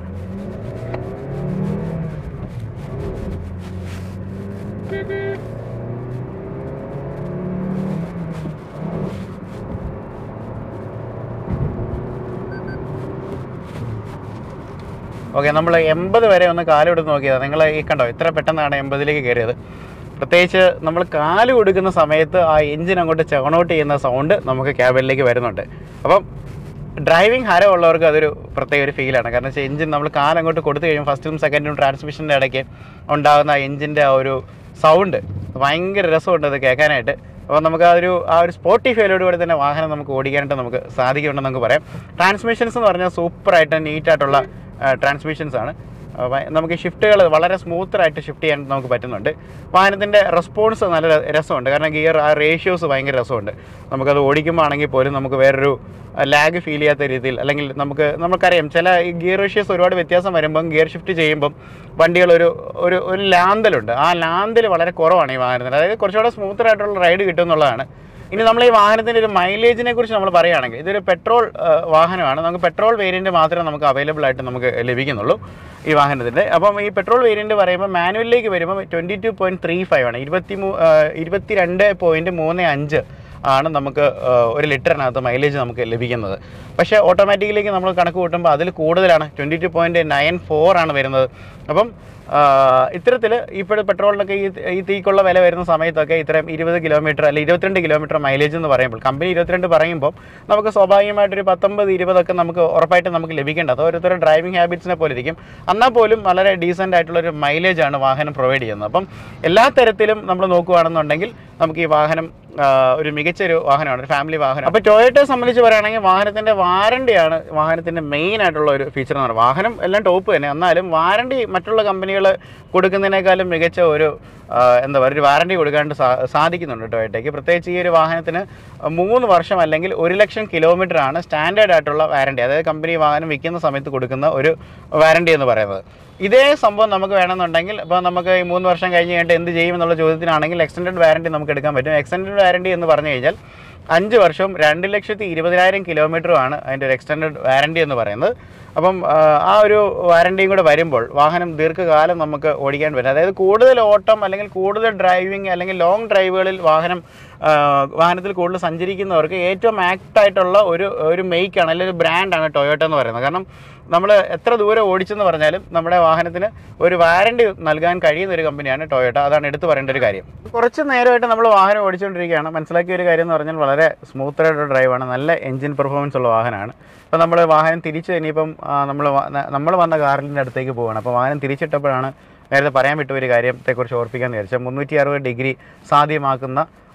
ഓക്കെ നമ്മൾ എൺപത് വരെ ഒന്ന് കാലെടുത്ത് നോക്കിയതാണ് നിങ്ങൾ ഈ കണ്ടോ ഇത്ര പെട്ടെന്നാണ് എൺപതിലേക്ക് കയറിയത് പ്രത്യേകിച്ച് നമ്മൾ കാല് കൊടുക്കുന്ന സമയത്ത് ആ എഞ്ചിൻ അങ്ങോട്ട് ചവണോട്ട് ചെയ്യുന്ന സൗണ്ട് നമുക്ക് ക്യാബിനിലേക്ക് വരുന്നുണ്ട് അപ്പം ഡ്രൈവിംഗ് ഹരമുള്ളവർക്ക് അതൊരു പ്രത്യേക ഒരു ഫീലാണ് കാരണം വെച്ചാൽ എഞ്ചിൻ നമ്മൾ കാലങ്ങോട്ട് കൊടുത്തു കഴിയുമ്പോൾ ഫസ്റ്റും സെക്കൻഡും ട്രാൻസ്മിഷൻ്റെ ഇടയ്ക്ക് ഉണ്ടാകുന്ന ആ എഞ്ചിൻ്റെ ആ ഒരു സൗണ്ട് ഭയങ്കര രസമുണ്ട് അത് കേൾക്കാനായിട്ട് അപ്പോൾ നമുക്ക് ആ ഒരു ആ ഒരു സ്പോട്ടിഫൈലോട് കൂടി തന്നെ വാഹനം നമുക്ക് ഓടിക്കാനായിട്ട് നമുക്ക് സാധിക്കുന്നുണ്ടെന്ന് നമുക്ക് പറയാം ട്രാൻസ്മിഷൻസ് എന്ന് പറഞ്ഞാൽ സൂപ്പറായിട്ട് നീറ്റായിട്ടുള്ള ട്രാൻസ്മിഷൻസ് ആണ് ആ, വ- നമുക്ക് ഷിഫ്റ്റുകൾ വളരെ സ്മൂത്തറായിട്ട് ഷിഫ്റ്റ് ചെയ്യാൻ നമുക്ക് പറ്റുന്നുണ്ട് വാഹനത്തിൻ്റെ റെസ്പോൺസ് നല്ല ര- രസമുണ്ട് കാരണം ഗിയർ ആ റേഷ്യോസ് ഭയങ്കര രസമുണ്ട് നമുക്കത് ഓടിക്കുമ്പോൾ ആണെങ്കിൽ പോലും നമുക്ക് വേറൊരു ലാഗ് ഫീൽ ചെയ്യാത്ത രീതിയിൽ അല്ലെങ്കിൽ നമുക്ക് നമുക്കറിയാം ചില ഈ ഗിയർ റേഷ്യോസ് ഒരുപാട് വ്യത്യാസം വരുമ്പം ഗിയർ ഷിഫ്റ്റ് ചെയ്യുമ്പം വണ്ടികൾ ഒരു ഒരു ഒരു ലാന്തലുണ്ട് ആ ലാന്തൽ വളരെ കുറവാണ് ഈ വാഹനത്തിന് അതായത് കുറച്ചുകൂടെ സ്മൂത്തറായിട്ടുള്ള റൈഡ് കിട്ടും എന്നുള്ളതാണ് ഇനി നമ്മൾ ഈ വാഹനത്തിൻ്റെ ഒരു മൈലേജിനെ കുറിച്ച് നമ്മൾ പറയുകയാണെങ്കിൽ ഇതൊരു പെട്രോൾ ആ, വാഹനമാണ് നമുക്ക് പെട്രോൾ വേരിയൻറ്റ് മാത്രമേ നമുക്ക് അവൈലബിൾ ആയിട്ട് നമുക്ക് ലഭിക്കുന്നുള്ളൂ ഈ വാഹനത്തിൻ്റെ അപ്പം ഈ പെട്രോൾ വേരിയൻറ്റ് പറയുമ്പോൾ മാനുവലിലേക്ക് വരുമ്പോൾ twenty two point three five ആണ് ഇരുപത്തി മൂ ഇരുപത്തി രണ്ട് പോയിൻറ്റ് മൂന്ന് അഞ്ച് ആണ് നമുക്ക് ആ, ഒരു ലിറ്ററിനകത്ത് മൈലേജ് നമുക്ക് ലഭിക്കുന്നത് പക്ഷേ ഓട്ടോമാറ്റിക്കിലേക്ക് നമ്മൾ കണക്ക് കൂട്ടുമ്പോൾ അതിൽ കൂടുതലാണ് twenty two point nine four ആണ് വരുന്നത് അപ്പം ഇത്തരത്തിൽ ഇപ്പോൾ പെട്രോളിനൊക്കെ ഈ ഈ തീക്കുള്ള വില വരുന്ന സമയത്തൊക്കെ ഇത്രയും ഇരുപത് കിലോമീറ്റർ അല്ലെങ്കിൽ ഇരുപത്തിരണ്ട് കിലോമീറ്റർ മൈലേജ് എന്ന് പറയുമ്പോൾ കമ്പനി ഇരുപത്തിരണ്ട് പറയുമ്പോൾ നമുക്ക് സ്വാഭാവികമായിട്ടൊരു പത്തൊമ്പത് ഇരുപതൊക്കെ നമുക്ക് ഉറപ്പായിട്ട് നമുക്ക് ലഭിക്കേണ്ടത് ഓരോരുത്തരുടെ ഡ്രൈവിംഗ് ഹാബിറ്റ്സിനെ പോലെ ഇരിക്കും എന്നാൽ പോലും വളരെ ഡീസൻ്റ് ആയിട്ടുള്ളൊരു മൈലേജാണ് വാഹനം പ്രൊവൈഡ് ചെയ്യുന്നത് അപ്പം എല്ലാ തരത്തിലും നമ്മൾ നോക്കുകയാണെന്നുണ്ടെങ്കിൽ നമുക്ക് ഈ വാഹനം ആ, ഒരു മികച്ചൊരു വാഹനമാണ് ഒരു ഫാമിലി വാഹനം അപ്പോൾ ടൊയോട്ടയെ സംബന്ധിച്ച് പറയുകയാണെങ്കിൽ വാഹനത്തിൻ്റെ വാറണ്ടിയാണ് വാഹനത്തിൻ്റെ മെയിൻ ആയിട്ടുള്ള ഒരു ഫീച്ചർ എന്ന് പറയുന്നത് വാഹനം എല്ലാം ടോപ്പ് തന്നെ എന്നാലും വാറണ്ടി മറ്റുള്ള കമ്പനികൾ കൊടുക്കുന്നതിനേക്കാളും മികച്ച ഒരു ആ, എന്താ പറയുക ഒരു വാറണ്ടി കൊടുക്കാണ്ട് സാ സാധിക്കുന്നുണ്ട് ടൊയോട്ടയ്ക്ക് പ്രത്യേകിച്ച് ഈ ഒരു വാഹനത്തിന് മൂന്ന് വർഷം അല്ലെങ്കിൽ ഒരു ലക്ഷം കിലോമീറ്റർ ആണ് സ്റ്റാൻഡേർഡ് ആയിട്ടുള്ള വാറണ്ടി അതായത് കമ്പനി വാഹനം വിൽക്കുന്ന സമയത്ത് കൊടുക്കുന്ന ഒരു വാറണ്ടി എന്ന് പറയുന്നത് ഇതേ സംഭവം നമുക്ക് വേണമെന്നുണ്ടെങ്കിൽ ഇപ്പോൾ നമുക്ക് ഈ മൂന്ന് വർഷം കഴിഞ്ഞ് കഴിഞ്ഞിട്ട് എന്ത് ചെയ്യും എന്നുള്ള ചോദ്യത്തിനാണെങ്കിൽ എക്സ്റ്റൻഡഡ് വാറണ്ടി നമുക്ക് എടുക്കാൻ പറ്റും എക്സ്റ്റൻഡഡ് വാറണ്ടി എന്ന് പറഞ്ഞു കഴിഞ്ഞാൽ അഞ്ച് വർഷവും രണ്ട് ലക്ഷത്തി ഇരുപതിനായിരം കിലോമീറ്ററുമാണ് അതിൻ്റെ ഒരു എക്സ്റ്റൻഡഡ് വാറണ്ടി എന്ന് പറയുന്നത് അപ്പം ആ, ആ ഒരു വാറണ്ടിയും കൂടെ വരുമ്പോൾ വാഹനം ദീർഘകാലം നമുക്ക് ഓടിക്കാൻ പറ്റും അതായത് കൂടുതൽ ഓട്ടം അല്ലെങ്കിൽ കൂടുതൽ ഡ്രൈവിംഗ് അല്ലെങ്കിൽ ലോങ് ഡ്രൈവുകളിൽ വാഹനം ആ, വാഹനത്തിൽ കൂടുതൽ സഞ്ചരിക്കുന്നവർക്ക് ഏറ്റവും ആക്ട് ആയിട്ടുള്ള ഒരു ഒരു മെയ്ക്കാണ് അല്ലെങ്കിൽ ഒരു ബ്രാൻഡാണ് ടൊയോട്ട എന്ന് പറയുന്നത് കാരണം നമ്മൾ എത്ര ദൂരം ഓടിച്ചെന്ന് പറഞ്ഞാലും നമ്മുടെ വാഹനത്തിന് ഒരു വാറണ്ടി നൽകാൻ കഴിയുന്ന ഒരു കമ്പനിയാണ് ടൊയോട്ട അതാണ് എടുത്തു പറയേണ്ട ഒരു കാര്യം കുറച്ച് നേരമായിട്ട് നമ്മൾ വാഹനം ഓടിച്ചുകൊണ്ടിരിക്കുകയാണ് മനസ്സിലാക്കിയ ഒരു കാര്യം എന്ന് പറഞ്ഞാൽ വളരെ സ്മൂത്ത് ആയിട്ടുള്ള ഡ്രൈവാണ് നല്ല എഞ്ചിൻ പെർഫോമൻസ് ഉള്ള വാഹനമാണ് അപ്പോൾ നമ്മൾ വാഹനം തിരിച്ച് ഇനിയിപ്പം നമ്മൾ നമ്മൾ വന്ന കാറിൻ്റെ അടുത്തേക്ക് പോവുകയാണ് അപ്പോൾ വാഹനം തിരിച്ചിട്ടപ്പോഴാണ് നേരത്തെ പറയാൻ വിട്ട ഒരു കാര്യത്തെക്കുറിച്ച് ഓർപ്പിക്കാൻ വിചാരിച്ചത് മുന്നൂറ്റി അറുപത് ഡിഗ്രി സാധ്യമാക്കുന്ന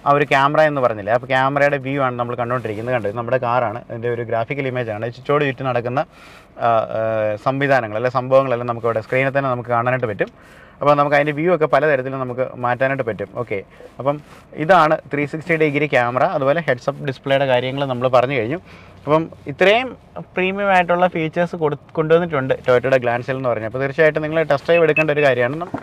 ആ ഒരു ക്യാമറ എന്ന് പറഞ്ഞില്ലേ അപ്പോൾ ക്യാമറയുടെ വ്യൂ ആണ് നമ്മൾ കണ്ടുകൊണ്ടിരിക്കുന്നത് കണ്ടത് നമ്മുടെ കാറാണ് അതിൻ്റെ ഒരു ഗ്രാഫിക്കൽ ഇമേജ് ആണ് ചുറ്റോട് ചുറ്റും നടക്കുന്ന ആ, ആ, സംവിധാനങ്ങൾ അല്ലെ സംഭവങ്ങളെല്ലാം നമുക്ക് ഇവിടെ സ്ക്രീനിൽ തന്നെ നമുക്ക് കാണാനായിട്ട് പറ്റും അപ്പോൾ നമുക്ക് അതിൻ്റെ വ്യൂ ഒക്കെ പലതരത്തിലും നമുക്ക് മാറ്റാനായിട്ട് പറ്റും ഓക്കെ അപ്പം ഇതാണ് ത്രീ സിക്സ്റ്റി ഡിഗ്രി ക്യാമറ അതുപോലെ ഹെഡ്സപ്പ് ഡിസ്പ്ലേയുടെ കാര്യങ്ങൾ നമ്മൾ പറഞ്ഞു കഴിഞ്ഞു അപ്പം ഇത്രയും പ്രീമിയം ആയിട്ടുള്ള ഫീച്ചേഴ്സ് കൊടു കൊണ്ടുവന്നിട്ടുണ്ട് ടൊയോട്ടയുടെ ഗ്ലാൻസിൽ എന്ന് പറഞ്ഞാൽ അപ്പോൾ തീർച്ചയായിട്ടും നിങ്ങൾ ടെസ്റ്റ് ഡ്രൈവ് എടുക്കേണ്ട ഒരു കാര്യമാണ് നം-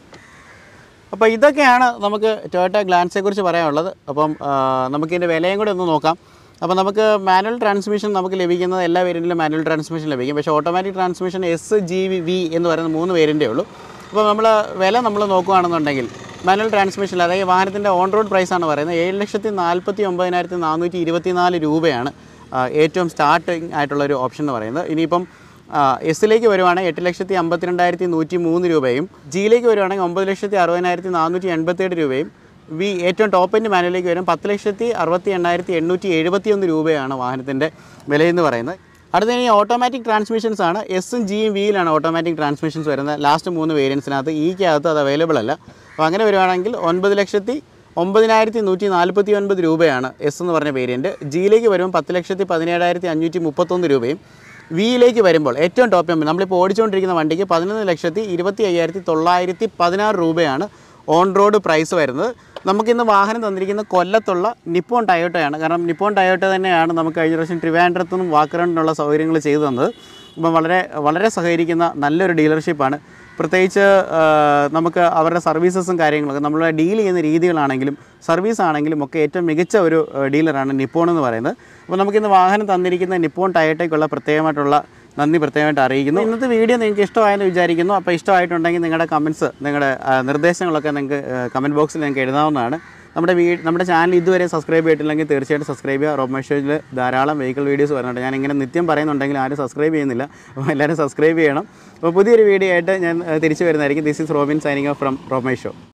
അപ്പോൾ ഇതൊക്കെയാണ് നമുക്ക് ടൊയോട്ട ഗ്ലാൻസിനെ കുറിച്ച് പറയാനുള്ളത് അപ്പം ആ, നമുക്കിതിൻ്റെ വിലയും കൂടെ ഒന്ന് നോക്കാം അപ്പോൾ നമുക്ക് മാനുവൽ ട്രാൻസ്മിഷൻ നമുക്ക് ലഭിക്കുന്നത് എല്ലാ വേരിയൻറ്റിലും മാനുവൽ ട്രാൻസ്മിഷൻ ലഭിക്കും പക്ഷേ automatic transmission S G V എന്ന് പറയുന്ന മൂന്ന് വേരിയൻറ്റേ ഉള്ളൂ അപ്പോൾ നമ്മൾ വില നമ്മൾ നോക്കുകയാണെന്നുണ്ടെങ്കിൽ മാനുവൽ ട്രാൻസ്മിഷൻ അതായത് വാഹനത്തിൻ്റെ ഓൺ റോഡ് പ്രൈസാണ് പറയുന്നത് ഏഴ് ലക്ഷത്തി നാൽപ്പത്തി ഒമ്പതിനായിരത്തി നാനൂറ്റി ഇരുപത്തി നാല് രൂപയാണ് ആ, ഏറ്റവും സ്റ്റാർട്ടിങ് ആയിട്ടുള്ള ഒരു ഓപ്ഷൻ എന്ന് പറയുന്നത് ഇനിയിപ്പം എസിലേക്ക് വരുവാണെങ്കിൽ എട്ട് ലക്ഷത്തി അമ്പത്തിരണ്ടായിരത്തി നൂറ്റി മൂന്ന് രൂപയും ജിയിലേക്ക് വരുവാണെങ്കിൽ ഒമ്പത് ലക്ഷത്തി അറുപതിനായിരത്തി നാനൂറ്റി എൺപത്തേഴ് രൂപയും വി ഏറ്റവും ടോപ്പ് എൻഡ് മാനുവലിലേക്ക് വരും പത്ത് ലക്ഷത്തി അറുപത്തി എണ്ണായിരത്തി എണ്ണൂറ്റി എഴുപത്തി ഒന്ന് രൂപയാണ് വാഹനത്തിൻ്റെ വിലയെന്ന് പറയുന്നത് അടുത്ത ഇനി ഓട്ടോമാറ്റിക് ട്രാൻസ്മിഷൻസ് ആണ് എസും ജിയും വിയിലാണ് ഓട്ടോമാറ്റിക് ട്രാൻസ്മിഷൻസ് വരുന്നത് ലാസ്റ്റ് മൂന്ന് വേരിയൻസിനകത്ത് ഇക്കകത്ത് അത് അവൈലബിൾ അല്ല അപ്പോൾ അങ്ങനെ വരുവാണെങ്കിൽ ഒൻപത് ലക്ഷത്തി ഒമ്പതിനായിരത്തി നൂറ്റി നാൽപ്പത്തി ഒൻപത് രൂപയാണ് എസ് എന്ന് പറഞ്ഞ വേരിയൻറ്റ് ജിയിലേക്ക് വരുമ്പോൾ പത്ത് ലക്ഷത്തി പതിനേഴായിരത്തി അഞ്ഞൂറ്റി മുപ്പത്തൊന്ന് രൂപയും വിയിലേക്ക് വരുമ്പോൾ ഏറ്റവും ടോപ്പ് എം നമ്മളിപ്പോൾ ഓടിച്ചുകൊണ്ടിരിക്കുന്ന വണ്ടിക്ക് പതിനൊന്ന് ലക്ഷത്തി ഇരുപത്തി അയ്യായിരത്തി തൊള്ളായിരത്തി പതിനാറ് രൂപയാണ് ഓൺ റോഡ് പ്രൈസ് വരുന്നത് നമുക്കിന്ന് വാഹനം തന്നിരിക്കുന്ന കൊല്ലത്തുള്ള നിപ്പോൺ ടയോട്ടയാണ് കാരണം നിപ്പോൺ ടയോട്ട തന്നെയാണ് നമുക്ക് കഴിഞ്ഞ പ്രാവശ്യം ട്രിവാൻഡ്രത്തു നിന്നും വാക്കറണ്ടിനുള്ള സൗകര്യങ്ങൾ ചെയ്തു തന്നത് അപ്പം വളരെ വളരെ സഹകരിക്കുന്ന നല്ലൊരു ഡീലർഷിപ്പാണ് പ്രത്യേകിച്ച് ആ, നമുക്ക് അവരുടെ സർവീസസും കാര്യങ്ങളൊക്കെ നമ്മൾ ഡീൽ ചെയ്യുന്ന രീതികളാണെങ്കിലും സർവീസ് ആണെങ്കിലും ഒക്കെ ഏറ്റവും മികച്ച ഒരു ആ, ഡീലറാണ് നിപ്പോൺ എന്ന് പറയുന്നത് അപ്പോൾ നമുക്കിന്ന് വാഹനം തന്നിരിക്കുന്ന നിപ്പോൺ ടയറ്റയ്ക്കുള്ള പ്രത്യേകമായിട്ടുള്ള നന്ദി പ്രത്യേകമായിട്ട് അറിയിക്കുന്നു ഇന്നത്തെ വീഡിയോ നിങ്ങൾക്ക് ഇഷ്ടമായെന്ന് വിചാരിക്കുന്നു അപ്പോൾ ഇഷ്ടമായിട്ടുണ്ടെങ്കിൽ നിങ്ങളുടെ കമൻറ്റ്സ് നിങ്ങളുടെ ആ, നിർദ്ദേശങ്ങളൊക്കെ നിങ്ങൾക്ക് കമൻറ്റ് ബോക്സിൽ നിങ്ങൾക്ക് എഴുതാവുന്നതാണ് നമ്മുടെ വീ നമ്മുടെ ചാനൽ ഇതുവരെ സബ്സ്ക്രൈബ് ചെയ്തിട്ടില്ലെങ്കിൽ തീർച്ചയായിട്ടും സബ്സ്ക്രൈബ് ചെയ്യുക റോമേഷോയിൽ ധാരാളം വെഹിക്കിൾ വീഡിയോസ് വരുന്നുണ്ട് ഞാൻ ഇങ്ങനെ നിത്യം പറയുന്നുണ്ടെങ്കിൽ ആരും സബ്സ്ക്രൈബ് ചെയ്യുന്നില്ല അപ്പോൾ എല്ലാവരും സബ്സ്ക്രൈബ് ചെയ്യണം അപ്പോൾ പുതിയൊരു വീഡിയോ ആയിട്ട് ഞാൻ ആ, തിരിച്ചു വരുന്നതായിരിക്കും this is Robin signing off from റോമേഷോ